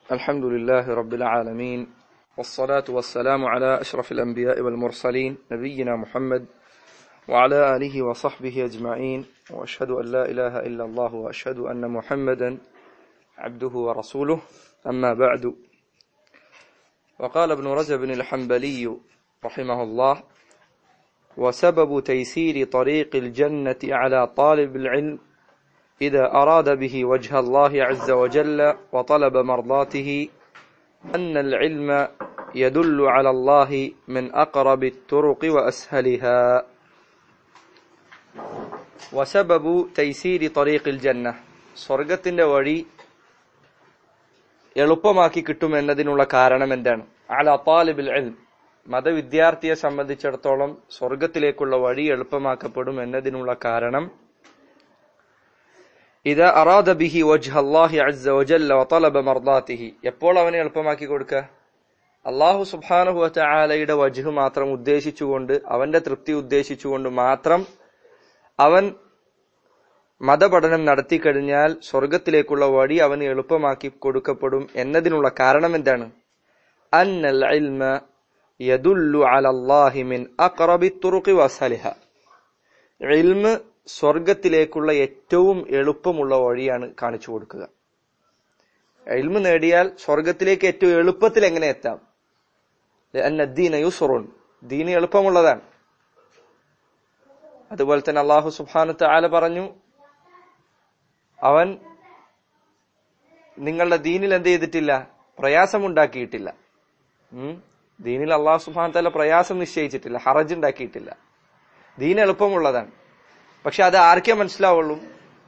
الحمد لله رب العالمين والصلاة والسلام على أشرف الأنبياء والمرسلين نبينا محمد وعلى آله وصحبه أجمعين وأشهد أن لا إله إلا الله وأشهد أن محمدا عبده ورسوله أما بعد وقال ابن رجب الحنبلي رحمه الله وسبب تيسير طريق الجنة على طالب العلم إذا أراد به وجه الله عز وجل وطلب مرضاته أن العلم يدل على الله من أقرب الطرق وأسهلها وسبب تيسير طريق الجنة സ്വർഗത്തിന്റെ വഴി എളുപ്പമാക്കി കിട്ടും എന്നതിനുള്ള കാരണം എന്താണ് അല താലിബിൽ ഇൽം മതവിദ്യാർത്ഥിയെ സംബന്ധിച്ചിടത്തോളം സ്വർഗത്തിലേക്കുള്ള വഴി എളുപ്പമാക്കപ്പെടും എന്നതിനുള്ള കാരണം ഇത് അറാദ ബിഹി വജ്ഹ അല്ലാഹി അസ്സ വജല്ല വതലബ മർദാതിഹി എപ്പോൾ അവനെ എളുപ്പമാക്കി കൊടുക്കുക അള്ളാഹു സുബ്ഹാനഹു വതആലയുടെ വജ്ഹ് മാത്രം ഉദ്ദേശിച്ചുകൊണ്ട് അവന്റെ തൃപ്തി ഉദ്ദേശിച്ചുകൊണ്ട് മാത്രം അവൻ മതപഠനം നടത്തി കഴിഞ്ഞാൽ സ്വർഗത്തിലേക്കുള്ള വഴി അവന് എളുപ്പമാക്കി കൊടുക്കപ്പെടും എന്നതിനുള്ള കാരണം എന്താണ് അന്നൽ ഇൽമ യദുല്ലു അലല്ലാഹി മിൻ അഖറബി തുറുഖി വസലിഹ ഇൽമ് സ്വർഗത്തിലേക്കുള്ള ഏറ്റവും എളുപ്പമുള്ള വഴിയാണ് കാണിച്ചു കൊടുക്കുക ഇൽമ് നേടിയാൽ സ്വർഗത്തിലേക്ക് ഏറ്റവും എളുപ്പത്തിൽ എങ്ങനെ എത്താം ദീന യുസുറുൻ ദീന് എളുപ്പമുള്ളതാണ് അതുപോലെ തന്നെ അള്ളാഹു സുബാനത്ത് ആല പറഞ്ഞു അവൻ നിങ്ങളുടെ ദീനിൽ എന്ത് ചെയ്തിട്ടില്ല പ്രയാസമുണ്ടാക്കിയിട്ടില്ല ഉം ദീനിൽ അള്ളാഹു സുബാൻ തല പ്രയാസം നിശ്ചയിച്ചിട്ടില്ല ഹറജ് ഉണ്ടാക്കിയിട്ടില്ല ദീൻ എളുപ്പമുള്ളതാണ് പക്ഷെ അത് ആർക്കേ മനസ്സിലാവുള്ളൂ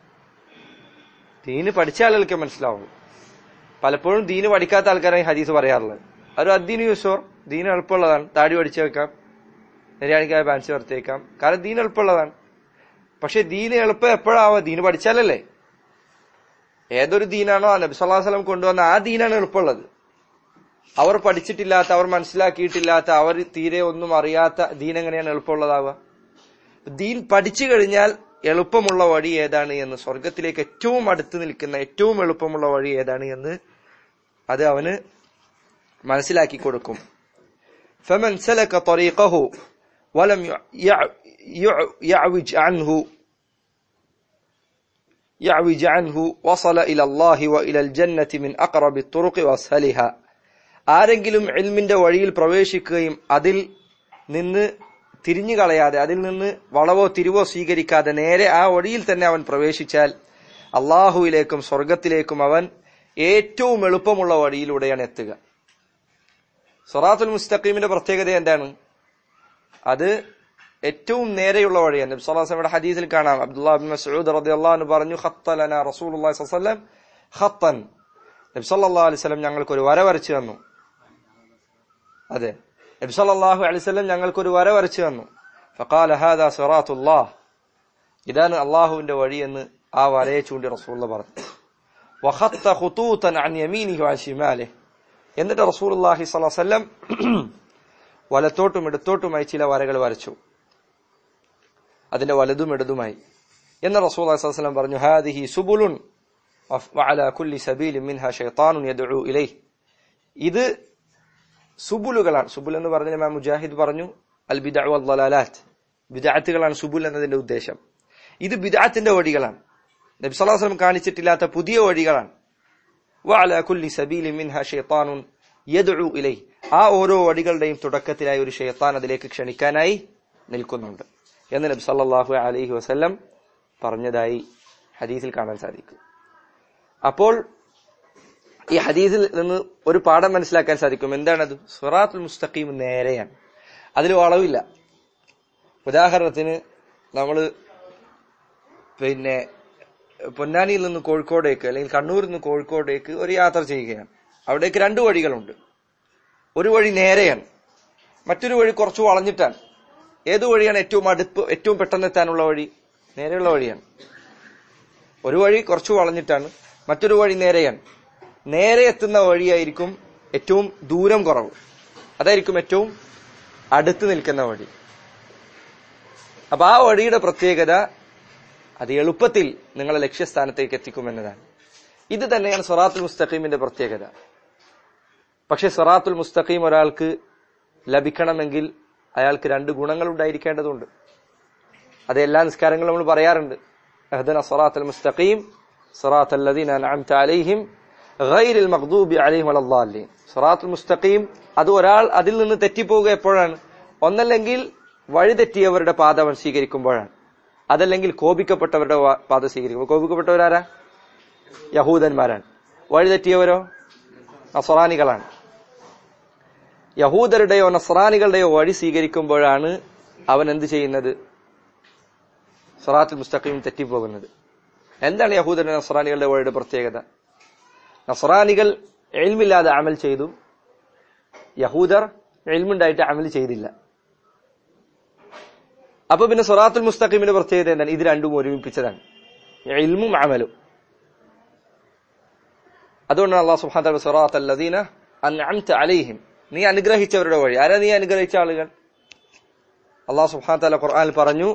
ദീന് പഠിച്ച ആളുകൾക്കേ മനസ്സിലാവുള്ളൂ പലപ്പോഴും ദീന് പഠിക്കാത്ത ആൾക്കാരാണ് ഹദീസ് പറയാറുള്ളത് ഒരു അദ്ദീന് യൂസോർ ദീൻ എളുപ്പമുള്ളതാണ് താടി പഠിച്ചു വെക്കാം നിര്യാണിക്കായ പാൻസ് വർത്തേക്കാം കാരണം ദീൻ എളുപ്പമുള്ളതാണ് പക്ഷെ ദീന് എളുപ്പം എപ്പോഴാവുക ദീന് പഠിച്ചാലല്ലേ ഏതൊരു ദീനാണോ നബി സല്ലാഹു വസ്ലം കൊണ്ടുവന്ന ആ ദീനാണ് എളുപ്പമുള്ളത് അവർ പഠിച്ചിട്ടില്ലാത്ത അവർ മനസ്സിലാക്കിയിട്ടില്ലാത്ത അവർ തീരെ ഒന്നും അറിയാത്ത ദീൻ എങ്ങനെയാണ് എളുപ്പമുള്ളതാവുക ദീൻ പഠിച്ചു കഴിഞ്ഞാൽ എളുപ്പമുള്ള വഴി ഏതാണ് എന്ന് സ്വർഗത്തിലേക്ക് ഏറ്റവും അടുത്ത് നിൽക്കുന്ന ഏറ്റവും എളുപ്പമുള്ള വഴി ഏതാണ് എന്ന് അത് അവന് മനസ്സിലാക്കി കൊടുക്കും فمن سلك طريقه ولم يعوج عنه يعوج عنه وصل إلى الله وإلى الجنة من أقرب الطرق وأسهلها ആരെങ്കിലും ഇൽമിന്റെ വഴിയിൽ പ്രവേശിക്കുകയും അതിൽ നിന്ന് തിരിഞ്ഞു കളയാതെ അതിൽ നിന്ന് വളവോ തിരിവോ സ്വീകരിക്കാതെ നേരെ ആ വഴിയിൽ തന്നെ അവൻ പ്രവേശിച്ചാൽ അള്ളാഹുവിലേക്കും സ്വർഗത്തിലേക്കും അവൻ ഏറ്റവും എളുപ്പമുള്ള വഴിയിലൂടെയാണ് എത്തുക സൊറാത്തുൽ മുസ്തഖീമിന്റെ പ്രത്യേകത എന്താണ് അത് ഏറ്റവും നേരെയുള്ള വഴിയാണ് നബി സല്ലല്ലാഹു അലൈഹി ഹദീസിൽ കാണാം അബ്ദുല്ലാഹ് ബിൻ മസ്ഊദ് റളിയല്ലാഹു അൻഹു പറഞ്ഞു ഖത്തലന റസൂലുള്ളാഹി സ്വല്ലല്ലാഹു അലൈഹി വസല്ലം ഖത്തൻ നബി സല്ലല്ലാഹു അലൈഹി വസല്ലം ഞങ്ങൾക്ക് ഒരു വര വരച്ചു തന്നു അതെ നബി സല്ലല്ലാഹു അലൈഹി വസല്ലം ഞങ്ങൾക്ക് ഒരു വര വരച്ചു തന്നു ഫഖാല ഹാദാ സിറാത്തുല്ലാഹ് ഇതാണ് അള്ളാഹുവിന്റെ വഴി എന്ന് ആ വരയെ ചൂണ്ടി റസൂലുള്ള പറഞ്ഞു വഖത്ത ഖുതൂതൻ അൻ യമീനിഹി വഅൻ ശിമാലിഹി എന്നിട്ട് റസൂലുള്ളാഹി സ്വല്ലല്ലാഹു അലൈഹി വസല്ലം വലത്തോട്ടും ഇടത്തോട്ടുമായി ചില വരകൾ വരച്ചു അതിന്റെ വലതും ഇടതുമായി എന്ന് റസൂൽ വസല്ലം പറഞ്ഞു ഹാദിഹി സുബുലുൻ വഅല കുല്ലി സബീലിൻ മിൻഹാ ശൈത്താനുൻ യദ്ഉ ഇലൈഹി ഇത് സുബുലുകളാണ് സുബുൽ എന്ന് പറഞ്ഞ ഇമാം മുജാഹിദ് പറഞ്ഞു അൽ ബിദഅ വൽ ദലാലാത്ത് ബിദഅത്തുകളാണ് സുബുൽ എന്നതിന്റെ ഉദ്ദേശം ഇത് ബിദഅത്തിന്റെ വഴികളാണ് നബി സല്ലല്ലാഹു അലൈഹി വസല്ലം കാണിച്ചിട്ടില്ലാത്ത പുതിയ വഴികളാണ് വഅല കുല്ലി സബീലിൻ മിൻഹാ ശൈത്താനുൻ യദ്ഉ ഇലൈഹി ആ ഓരോ വടികളുടെയും തുടക്കത്തിലായി ഒരു ഷെയ്ത്താൻ അതിലേക്ക് ക്ഷണിക്കാനായി നിൽക്കുന്നുണ്ട് എന്ന് നബി സല്ലല്ലാഹു അലൈഹി വസല്ലം പറഞ്ഞതായി ഹദീസിൽ കാണാൻ സാധിക്കും അപ്പോൾ ഈ ഹദീസിൽ നിന്ന് ഒരു പാഠം മനസ്സിലാക്കാൻ സാധിക്കും എന്താണത് സുറാത്തുൽ മുസ്തഖീം നേരെയാണ് അതിൽ വളവില്ല ഉദാഹരണത്തിന് നമ്മൾ പിന്നെ പൊന്നാനിയിൽ നിന്ന് കോഴിക്കോടേക്ക് അല്ലെങ്കിൽ കണ്ണൂരിൽ നിന്ന് കോഴിക്കോടേക്ക് ഒരു യാത്ര ചെയ്യുകയാണ് അവിടേക്ക് രണ്ട് വഴികളുണ്ട് ഒരു വഴി നേരെയാണ് മറ്റൊരു വഴി കുറച്ച് വളഞ്ഞിട്ടാണ് ഏത് വഴിയാണ് ഏറ്റവും അടുപ്പ് ഏറ്റവും പെട്ടെന്ന് എത്താനുള്ള വഴി നേരെയുള്ള വഴിയാണ് ഒരു വഴി കുറച്ച് വളഞ്ഞിട്ടാണ് മറ്റൊരു വഴി നേരെയാണ് നേരെ എത്തുന്ന വഴിയായിരിക്കും ഏറ്റവും ദൂരം കുറവ് അതായിരിക്കും ഏറ്റവും അടുത്ത് നിൽക്കുന്ന വഴി അപ്പൊ ആ വഴിയുടെ പ്രത്യേകത അത് എളുപ്പത്തിൽ നിങ്ങളെ ലക്ഷ്യസ്ഥാനത്തേക്ക് എത്തിക്കുമെന്നതാണ് ഇത് തന്നെയാണ് സൊറാത്തുൽ മുസ്തഖീമിന്റെ പ്രത്യേകത പക്ഷെ സിറാത്തുൽ മുസ്തഖീം ഒരാൾക്ക് ലഭിക്കണമെങ്കിൽ അയാൾക്ക് രണ്ട് ഗുണങ്ങൾ ഉണ്ടായിരിക്കേണ്ടതുണ്ട് അത് എല്ലാ നിസ്കാരങ്ങളും നമ്മൾ പറയാറുണ്ട് അഹ്ദന സിറാത്തുൽ മുസ്തഖീം സിറാത്തുൽ ലദീന അൻഅംത അലൈഹിം ഗൈറിൽ മഗ്ദൂബി അലൈഹിം വലദ്ദാലിൻ സിറാത്തുൽ മുസ്തഖീം അത് ഒരാൾ അതിൽ നിന്ന് തെറ്റിപ്പോവുക എപ്പോഴാണ് ഒന്നല്ലെങ്കിൽ വഴി തെറ്റിയവരുടെ പാത അവൻ സ്വീകരിക്കുമ്പോഴാണ് അതല്ലെങ്കിൽ കോപിക്കപ്പെട്ടവരുടെ വാ- പാത സ്വീകരിക്കുമ്പോൾ കോപിക്കപ്പെട്ടവരാരാ യഹൂദന്മാരാണ് വഴി തെറ്റിയവരോ നസറാനികളാണ് യഹൂദരുടെയോ നസ്രാനികളുടെയോ വഴി സ്വീകരിക്കുമ്പോഴാണ് അവൻ എന്ത് ചെയ്യുന്നത് സറാത്തുൽ മുസ്തഖീം തെറ്റിപ്പോകുന്നത് എന്താണ് യഹൂദരുടെ നസ്രാനികളുടെ വഴിയുടെ പ്രത്യേകത നസ്രാനികൾ എൽമില്ലാതെ അമൽ ചെയ്തു യഹൂദർ എൽമുണ്ടായിട്ട് അമൽ ചെയ്തില്ല അപ്പൊ പിന്നെ സൊറാത്തുൽ മുസ്തഖീമിന്റെ പ്രത്യേകത എന്താണ് ഇത് രണ്ടും ഒരുമിപ്പിച്ചതാണ് ഇൽമും അമലും അതുകൊണ്ടാണ് അള്ളാഹു സുബ്ഹാനഹു സിറാത്ത് അല്ലദീന അൻഅംത അലൈഹിം നീ അനുഗ്രഹിച്ചവരുടെ വഴി ആരാ നീ അനുഗ്രഹിച്ച ആളുകൾ അള്ളാഹു സുബ്ഹാനഹു തആല ഖുർആനിൽ പറഞ്ഞു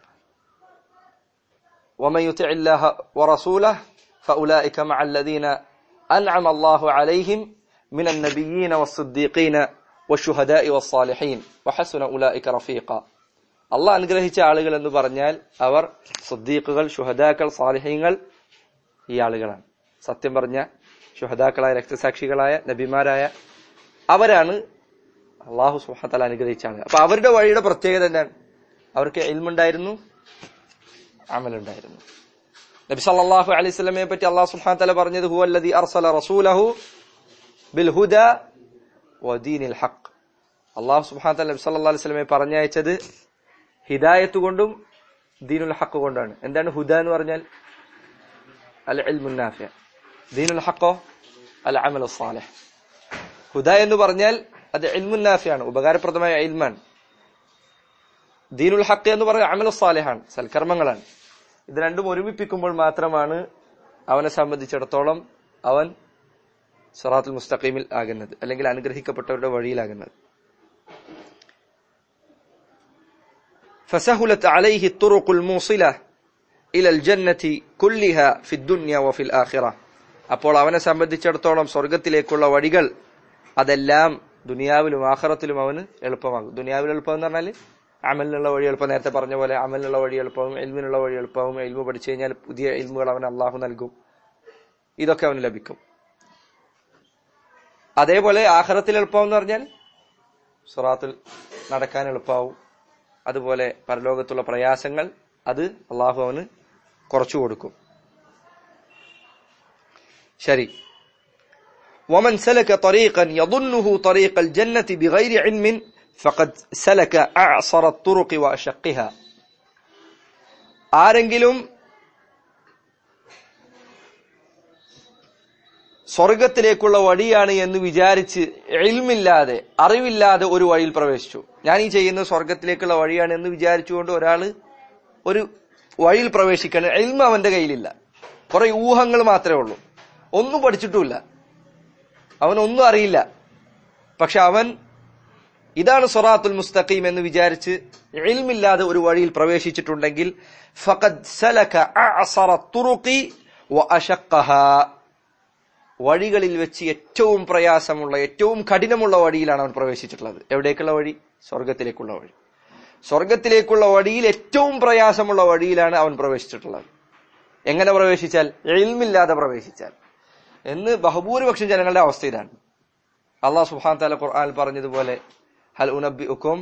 ومن يطع الله ورسوله فأولئك مع الذين أنعم الله عليهم من النبيين والصديقين والشهداء والصالحين وحسن أولئك رفيقا അള്ളാഹ് അനുഗ്രഹിച്ച ആളുകൾ എന്ന് പറഞ്ഞാൽ അവർ സുദ്ദീഖുകൾ ഷുഹദാക്കൾ സാലിഹ്യങ്ങൾ ഈ ആളുകളാണ് സത്യം പറഞ്ഞ ഷുഹദാക്കളായ രക്തസാക്ഷികളായ നബിമാരായ അവരാണ് അള്ളാഹു സുഹത്തല അനുഗ്രഹിച്ച ആളുകൾ അപ്പൊ അവരുടെ വഴിയുടെ പ്രത്യേകത എന്താണ് അവർക്ക് എൽമുണ്ടായിരുന്നു അമലുണ്ടായിരുന്നു നബി സല്ലല്ലാഹു അലൈഹി വസല്ലമയെ പറ്റി അള്ളാഹു സുബ്ഹാനഹു തആല പറഞ്ഞത് ഹുവല്ലദി അർസല റസൂലഹു ബിൽ ഹുദ വദീനിൽ ഹഖ് അള്ളാഹു സുബ്ഹാനഹു തആല നബി സല്ലല്ലാഹു അലൈഹി വസല്ലമയെ പറഞ്ഞയച്ചത് ഹിദായത്ത് കൊണ്ടും ദീനുൽ ഹഖ് കൊണ്ടാണ് എന്താണ് ഹുദ എന്ന് പറഞ്ഞാൽ അൽ ഇൽമുൻ നാഫിയ ദീനുൽ ഹഖോ അൽ അമലു സാലിഹ് ഹുദ എന്ന് പറഞ്ഞാൽ അത് ഇൽമുൻ നാഫിയാണ് ഉപകാരപ്രദമായ ഇൽമാണ് ദീനുൽ ഹക്ക് എന്ന് പറഞ്ഞാൽ അമലു സാലിഹാണ് സൽക്കർമ്മങ്ങളാണ് ഇത് രണ്ടും ഒരുമിപ്പിക്കുമ്പോൾ മാത്രമാണ് അവനെ സംബന്ധിച്ചിടത്തോളം അവൻ സറാത്തുൽ മുസ്തഖീമിൽ ആകുന്നത് അല്ലെങ്കിൽ അനുഗ്രഹിക്കപ്പെട്ടവരുടെ വഴിയിലാകുന്നത് فسهلت عليه الطرق الموصلة إلى الجنة كلها في الدنيا وفي الآخرة അപ്പോൾ അവനെ സംബന്ധിച്ചിടത്തോളം സ്വർഗത്തിലേക്കുള്ള വഴികൾ അതെല്ലാം ദുനിയാവിലും ആഖിറത്തിലും അവന് എളുപ്പമാകും ദുനിയാവിൽ എളുപ്പം എന്ന് പറഞ്ഞാൽ അമലിനുള്ള വഴി എളുപ്പം നേരത്തെ പറഞ്ഞ പോലെ അമലിനുള്ള വഴി എളുപ്പവും എൽമിനുള്ള വഴി എളുപ്പവും എൽമു പഠിച്ചു കഴിഞ്ഞാൽ പുതിയ എൽമുകൾ അവൻ അള്ളാഹു നൽകും ഇതൊക്കെ അവന് ലഭിക്കും അതേപോലെ ആഖിറത്തിൽ എളുപ്പം എന്ന് പറഞ്ഞാൽ സുറാത്തിൽ നടക്കാൻ എളുപ്പമാവും അതുപോലെ പരലോകത്തുള്ള പ്രയാസങ്ങൾ അത് അള്ളാഹു അവന് കുറച്ചു കൊടുക്കും ശരി ومن سلك طريقا يظنه طريق الجنة بغير علم فقد سلك أعصر الطرق وأشقها ആരെങ്കിലും സ്വർഗത്തിലേക്കുള്ള വഴിയാണ് എന്ന് വിചാരിച്ച് എൽമില്ലാതെ അറിവില്ലാതെ ഒരു വഴിയിൽ പ്രവേശിച്ചു ഞാൻ ഈ ചെയ്യുന്നത് സ്വർഗത്തിലേക്കുള്ള വഴിയാണ് എന്ന് വിചാരിച്ചുകൊണ്ട് ഒരാള് ഒരു വഴിയിൽ പ്രവേശിക്കണം എൽമ അവന്റെ കയ്യിലില്ല കുറെ ഊഹങ്ങൾ മാത്രമേ ഉള്ളൂ ഒന്നും പഠിച്ചിട്ടുമില്ല അവനൊന്നും അറിയില്ല പക്ഷെ അവൻ ഇതാണ് സൊറാത്തുൽ മുസ്തഖീം എന്ന് വിചാരിച്ച് ഇൽമില്ലാതെ ഒരു വഴിയിൽ പ്രവേശിച്ചിട്ടുണ്ടെങ്കിൽ ഫഖദ് സലക അഅസറ തുറുഖി വഅശഖഹ വഴികളിൽ വെച്ച് ഏറ്റവും പ്രയാസമുള്ള ഏറ്റവും കഠിനമുള്ള വഴിയിലാണ് അവൻ പ്രവേശിച്ചിട്ടുള്ളത് എവിടേക്കുള്ള വഴി സ്വർഗത്തിലേക്കുള്ള വഴി സ്വർഗത്തിലേക്കുള്ള വഴിയിൽ ഏറ്റവും പ്രയാസമുള്ള വഴിയിലാണ് അവൻ പ്രവേശിച്ചിട്ടുള്ളത് എങ്ങനെ പ്രവേശിച്ചാൽ എൽമില്ലാതെ പ്രവേശിച്ചാൽ എന്ന് ബഹുഭൂരിപക്ഷം ജനങ്ങളുടെ അവസ്ഥ ഇതാണ് അള്ളാഹു സുബ്ഹാനഹു തആല ഖുർആനിൽ പറഞ്ഞതുപോലെ ഹൽ ഉനബ്ബിഉക്കും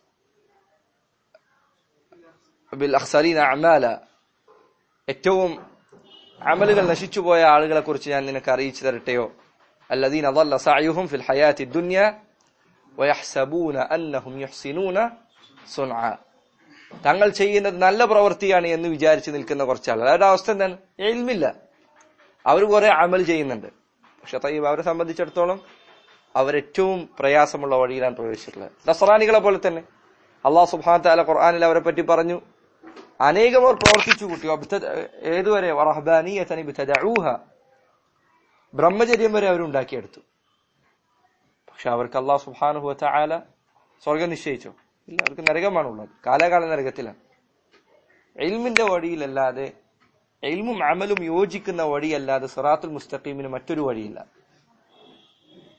ബിൽ അഖ്സരീന അഅമാല ഏറ്റവും അമലുകൾ നശിച്ചുപോയ ആളുകളെ കുറിച്ച് ഞാൻ നിനക്ക് അറിയിച്ചു തരട്ടെയോ الذين ضل سعيهم في الحياة الدنيا ويحسبون أنهم يحسنون صنعا തങ്ങൾ ചെയ്യുന്നത് നല്ല പ്രവൃത്തിയാണ് എന്ന് വിചാരിച്ച് നിൽക്കുന്ന കുറച്ച് ആളുകൾ അവരുടെ അവസ്ഥ എന്താണ് എൽമില്ല അവർ കുറെ അമൽ ചെയ്യുന്നുണ്ട് പക്ഷെ തയ്യബ് അവരെ സംബന്ധിച്ചിടത്തോളം അവരേറ്റവും പ്രയാസമുള്ള വഴിയിലാണ് പ്രവേശിച്ചിട്ടുള്ളത് നസ്രാനികളെ പോലെ തന്നെ അള്ളാഹു സുബ്ഹാന താല ഖുർആാനിൽ അവരെ പറ്റി പറഞ്ഞു അനേകം അവർ പ്രവർത്തിച്ചു കൂട്ടി വബ്ത- ഏതുവരെ വറഹ്ബാനിയതൻ ഇബ്തദഊഹ. ബ്രഹ്മചര്യം വരെ അവരുണ്ടാക്കിയെടുത്തു പക്ഷെ അവർക്ക് അള്ളാഹു സുബ്ഹാനഹു വതആല സ്വർഗം നിശ്ചയിച്ചോ ഇല്ല അവർക്ക് നരകമാണുള്ളത് കാലാകാല നരകത്തിലാണ് ഇൽമിന്റെ വഴിയിലല്ലാതെ ഇൽമും അമലും യോജിക്കുന്ന വഴിയല്ലാതെ സിറാത്തുൽ മുസ്തഖീമിന് മറ്റൊരു വഴിയില്ല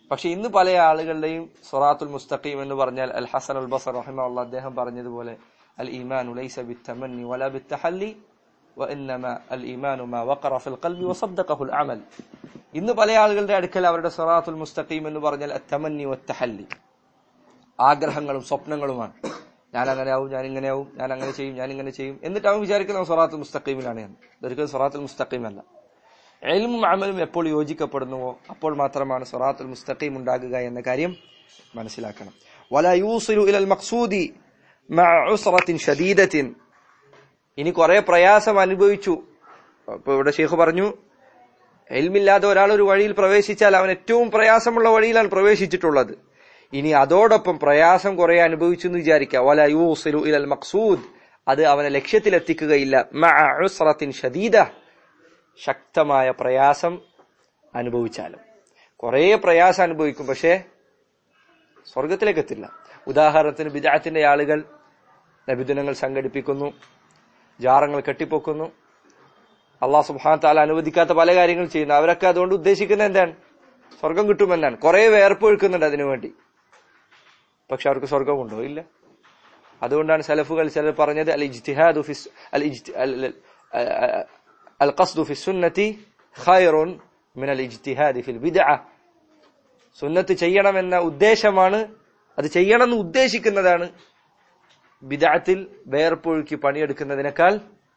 പക്ഷെ ഇന്ന് പല ആളുകളുടെയും സൊറാത്തുൽ മുസ്തഖീം എന്ന് പറഞ്ഞാൽ അൽ ഹസൻ ഉൽ ബസർ റഹിമ അദ്ദേഹം പറഞ്ഞതുപോലെ അൽ ഈമാൻ ലൈസ ബിത്തമന്നി വല ബിത്തഹല്ലി وإنما الإيمان ما وقر في القلب وصدقه العمل ഇന്ന് പല ആളുകളുടെ അടുക്കൽ അവരുടെ സൊറാത്തുൽ മുസ്തഖീം എന്ന് പറഞ്ഞാൽ അത്തമന്നി വത്തഹല്ലി ആഗ്രഹങ്ങളും സ്വപ്നങ്ങളുമാണ് ഞാൻ അങ്ങനെ ആവും ഞാൻ ഇങ്ങനെ ആവും ഞാൻ അങ്ങനെ ചെയ്യും ഞാൻ ഇങ്ങനെ ചെയ്യും എന്നിട്ട് അവൻ വിചാരിക്കുന്നത് സൊറാത്തുൽ മുസ്തഖീമിലാണ് എന്ന് ഇതൊരിക്കലും സൊറാത്തുൽ മുസ്തഖീം അല്ല എൽമും അമലും എപ്പോൾ യോജിക്കപ്പെടുന്നുവോ അപ്പോൾ മാത്രമാണ് സൊറാത്തുൽ മുസ്തഖീം ഉണ്ടാകുക എന്ന കാര്യം മനസ്സിലാക്കണം വല യൂസിലു ഇലൽ മഖ്സൂദി മഅ ഉസ്റത്തിൻ ഷദീദത്തിൻ ഇനി കുറെ പ്രയാസം അനുഭവിച്ചു അപ്പൊ ഇവിടെ ഷെയ്ഖ് പറഞ്ഞു എൽമില്ലാതെ ഒരാൾ ഒരു വഴിയിൽ പ്രവേശിച്ചാൽ അവൻ ഏറ്റവും പ്രയാസമുള്ള വഴിയിലാണ് പ്രവേശിച്ചിട്ടുള്ളത് ഇനി അതോടൊപ്പം പ്രയാസം കുറെ അനുഭവിച്ചു എന്ന് വിചാരിക്കുക വല യൂസിലു ഇലൽ മഖ്സൂദ് അത് അവനെ ലക്ഷ്യത്തിലെത്തിക്കുകയില്ല മഅ ഉസ്റത്തിൻ ഷദീദ ശക്തമായ പ്രയാസം അനുഭവിച്ചാലും കുറേ പ്രയാസം അനുഭവിക്കും പക്ഷേ സ്വർഗത്തിലേക്ക് എത്തില്ല ഉദാഹരണത്തിന് ബിദാത്തിന്റെ ആളുകൾ നബിദിനങ്ങൾ സംഘടിപ്പിക്കുന്നു ജാറങ്ങൾ കെട്ടിപ്പൊക്കുന്നു അള്ളാഹ് സുബ്ഹാന താല അനുവദിക്കാത്ത പല കാര്യങ്ങൾ ചെയ്യുന്നു അവരൊക്കെ അതുകൊണ്ട് ഉദ്ദേശിക്കുന്നത് എന്താണ് സ്വർഗം കിട്ടുമെന്നാണ് കുറെ വേർപ്പൊഴുക്കുന്നുണ്ട് അതിനു വേണ്ടി പക്ഷെ അവർക്ക് സ്വർഗമുണ്ടോ ഇല്ല അതുകൊണ്ടാണ് സലഫുകൾ ചിലർ പറഞ്ഞത് അൽ ഇജ്തിഹാദു ഫിസ് അൽ ഇജ്തി- അൽ- അൽ- അൽ- അൽ ഖസ്ദു ഫി സുന്നത്തി ഖൈറുൻ മിൻ അൽ ഇജ്തിഹാദി ഫിൽ ബിദ്അ സുന്നത്ത് ചെയ്യണമെന്ന ഉദ്ദേശമാണ് അത് ചെയ്യണമെന്ന് ഉദ്ദേശിക്കുന്നതാണ് ബിദഅത്തിൽ വേർപ്പൊഴുക്കി പണിയെടുക്കുന്നതിനേക്കാൾ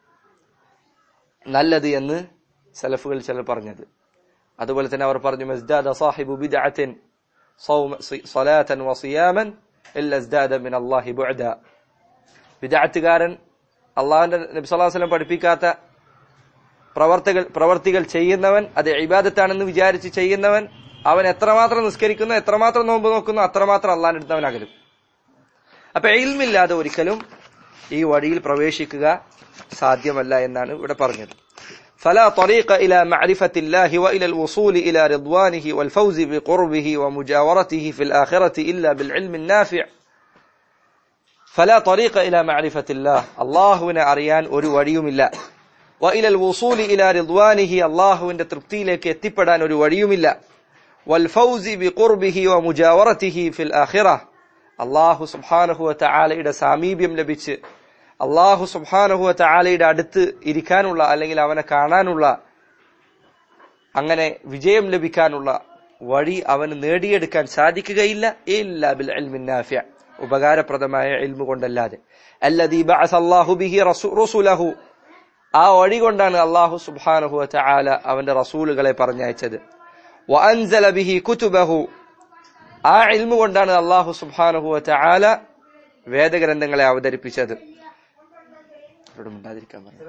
നല്ലത് എന്ന് സലഫുകൾ ചിലർ പറഞ്ഞത് അതുപോലെ തന്നെ അവർ പറഞ്ഞു മസ്ദാദ സാഹിബു ബിദഅത്തിൻ صوم صلاة وصياما إلا ازداد من الله بعدا ബിദഅത്തുകാരൻ അള്ളാഹുവിന്റെ നബി സല്ലല്ലാഹു അലൈഹി വസല്ലം പഠിപ്പിക്കാത്ത പ്രവർത്തികൾ പ്രവർത്തികൾ ചെയ്യുന്നവൻ അത് ഇബാദത്താണെന്ന് വിചാരിച്ച് ചെയ്യുന്നവൻ അവൻ എത്രമാത്രം നിസ്കരിക്കുന്നു എത്രമാത്രം നോമ്പ് നോക്കുന്നു അത്രമാത്രം അള്ളാഹിന്റെ അടുത്ത് അവൻ അകലും അപ്പൊ ഇൽമില്ലാതെ ഒരിക്കലും ഈ വഴിയിൽ പ്രവേശിക്കുക സാധ്യമല്ല എന്നാണ് ഇവിടെ പറഞ്ഞത് فلا طريق إلى معرفة الله وإلى الوصول إلى رضوانه والفوز بقربه ومجاورته في الآخرة إلا بالعلم النافع فلا طريق إلى معرفة الله الله أريان ഒരു വഴിയുമില്ല وإلى الوصول إلى رضوانه الله തൃപ്തിയിലേക്ക് എത്തിപ്പെടാൻ ഒരു വഴിയുമില്ല والفوز بقربه ومجاورته في الآخرة അള്ളാഹു സുബ്ഹാനഹു വതആലയുടെ സാമീപ്യം ലഭിച്ച് അള്ളാഹു സുബ്ഹാനഹു വതആലയുടെ അടുത്ത് ഇരിക്കാനുള്ള അല്ലെങ്കിൽ അവനെ കാണാനുള്ള അങ്ങനെ വിജയം ലഭിക്കാനുള്ള വഴി അവന് നേടിയെടുക്കാൻ സാധിക്കുകയില്ല ഇല്ല ബിൽ ഇൽമിൻ നാഫിഅ ഉപകാരപ്രദമായ ഇൽമു കൊണ്ടല്ലാതെ അല്ലദീ ബഅസ അല്ലാഹു ബിഹി റസൂ- റസൂലഹു ആ വഴി കൊണ്ടാണ് അള്ളാഹു സുബ്ഹാനഹു വതആല അവന്റെ റസൂലുകളെ പറഞ്ഞയച്ചത് വഅൻസല ബിഹി കുതുബഹു ആ ഇൽമു കൊണ്ടാണ് അള്ളാഹു സുബ്ഹാനഹു വതആല വേദഗ്രന്ഥങ്ങളെ അവതരിപ്പിച്ചത് അവരോട് മിണ്ടാതിരിക്കാൻ പറഞ്ഞു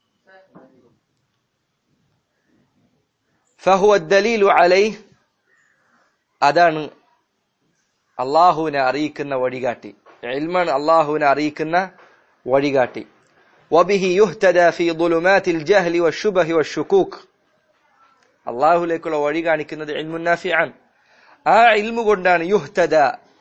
فهو الدليل عليه അതാണ് അള്ളാഹുവിനെ അറിയിക്കുന്ന വഴികാട്ടി ഇൽമാണ് അള്ളാഹുവിനെ അറിയിക്കുന്ന വഴികാട്ടി وبه يهتدى في ظلمات الجهل والشبه والشكوك അള്ളാഹുലേക്കുള്ള വഴി കാണിക്കുന്നത് ഇൽമുൻ നാഫിആൻ ആ ഇൽമു കൊണ്ടാണ് യുഹ്തദ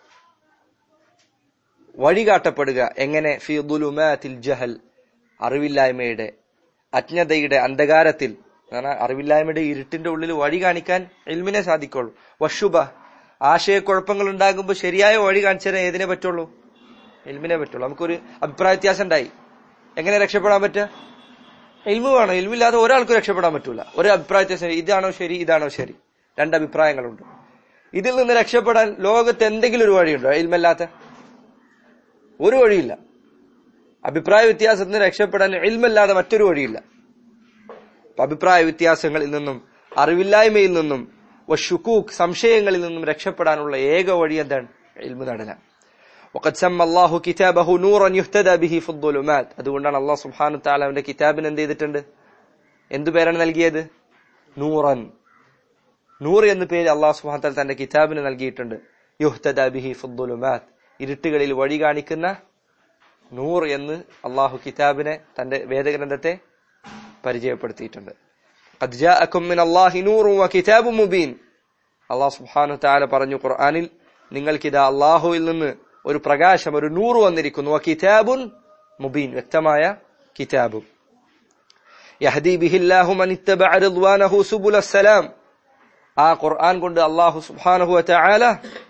വഴികാട്ടപ്പെടുക എങ്ങനെ ഫി ദുലുമാത്തിൽ ജഹൽ അറിവില്ലായ്മയുടെ അജ്ഞതയുടെ അന്ധകാരത്തിൽ കാരണം അറിവില്ലായ്മയുടെ ഇരുട്ടിന്റെ ഉള്ളിൽ വഴി കാണിക്കാൻ ഇൽമിനെ സാധിക്കുള്ളൂ വഷുബ ആശയക്കുഴപ്പങ്ങൾ ഉണ്ടാകുമ്പോൾ ശരിയായ വഴി കാണിച്ചാൽ ഏതിനെ പറ്റുള്ളൂ ഇൽമിനെ പറ്റുള്ളൂ നമുക്കൊരു അഭിപ്രായ വ്യത്യാസം ഉണ്ടായി എങ്ങനെ രക്ഷപ്പെടാൻ പറ്റുക ഇൽമു വേണം ഇൽമില്ലാതെ ഒരാൾക്കും രക്ഷപ്പെടാൻ പറ്റൂല ഒരു അഭിപ്രായ വ്യത്യാസം ഇതാണോ ശരി ഇതാണോ ശരി രണ്ട് അഭിപ്രായങ്ങളുണ്ട് ഇതിൽ നിന്ന് രക്ഷപ്പെടാൻ ലോകത്ത് എന്തെങ്കിലും ഒരു വഴിയുണ്ടോ ഇൽമല്ലാത്ത ഒരു വഴിയില്ല അഭിപ്രായ വ്യത്യാസത്തിൽ നിന്ന് രക്ഷപ്പെടാൻ ഇൽമല്ലാതെ മറ്റൊരു വഴിയില്ല അപ്പൊ അഭിപ്രായ വ്യത്യാസങ്ങളിൽ നിന്നും അറിവില്ലായ്മയിൽ നിന്നും ഷുക്കൂക്ക് സംശയങ്ങളിൽ നിന്നും രക്ഷപ്പെടാനുള്ള ഏക വഴി എന്താണ് ഇൽമു നടന وقد سمى الله كتابه نورا يهتدى به في الظلمات അതുകൊണ്ടാണ് അള്ളാഹു സുബ്ഹാനഹു വതആല അവന്റെ കിതാബിന് എന്ത് ചെയ്തിട്ടുണ്ട് എന്തു പേരാണ് നൽകിയത് നൂറൻ നൂർ എന്ന പേര് അള്ളാഹു സുബ്ഹാനഹു വതആല തന്റെ കിതാബിന് നൽകിയിട്ടുണ്ട് യുഹ്തദ ബിഹി ഫി الظلمات ഇരുട്ടുകളിൽ വഴി കാണിക്കുന്ന നൂർ എന്ന് അള്ളാഹു കിതാബിനെ തന്റെ വേദഗ്രന്ഥത്തെ പരിചയപ്പെടുത്തിയിട്ടുണ്ട് قد جاءكم من الله نور وكتاب مبين അള്ളാഹു സുബ്ഹാനഹു വതആല പറഞ്ഞു ഖുർആനിൽ നിങ്ങൾക്കിതാ അള്ളാഹുവിൽ നിന്ന് ഒരു പ്രകാശം ഒരു നൂറ് വന്നിരിക്കുന്നു കിതാബുൻ മുബീൻ വ്യക്തമായ കിതാബും യഹ്ദി ബിഹില്ലാഹു മൻ ഇത്തബഅ റിദ്വാനഹു സുബുല സലാം ആ ഖുർആൻ കൊണ്ട് അള്ളാഹു സുബ്ഹാനഹു വതആല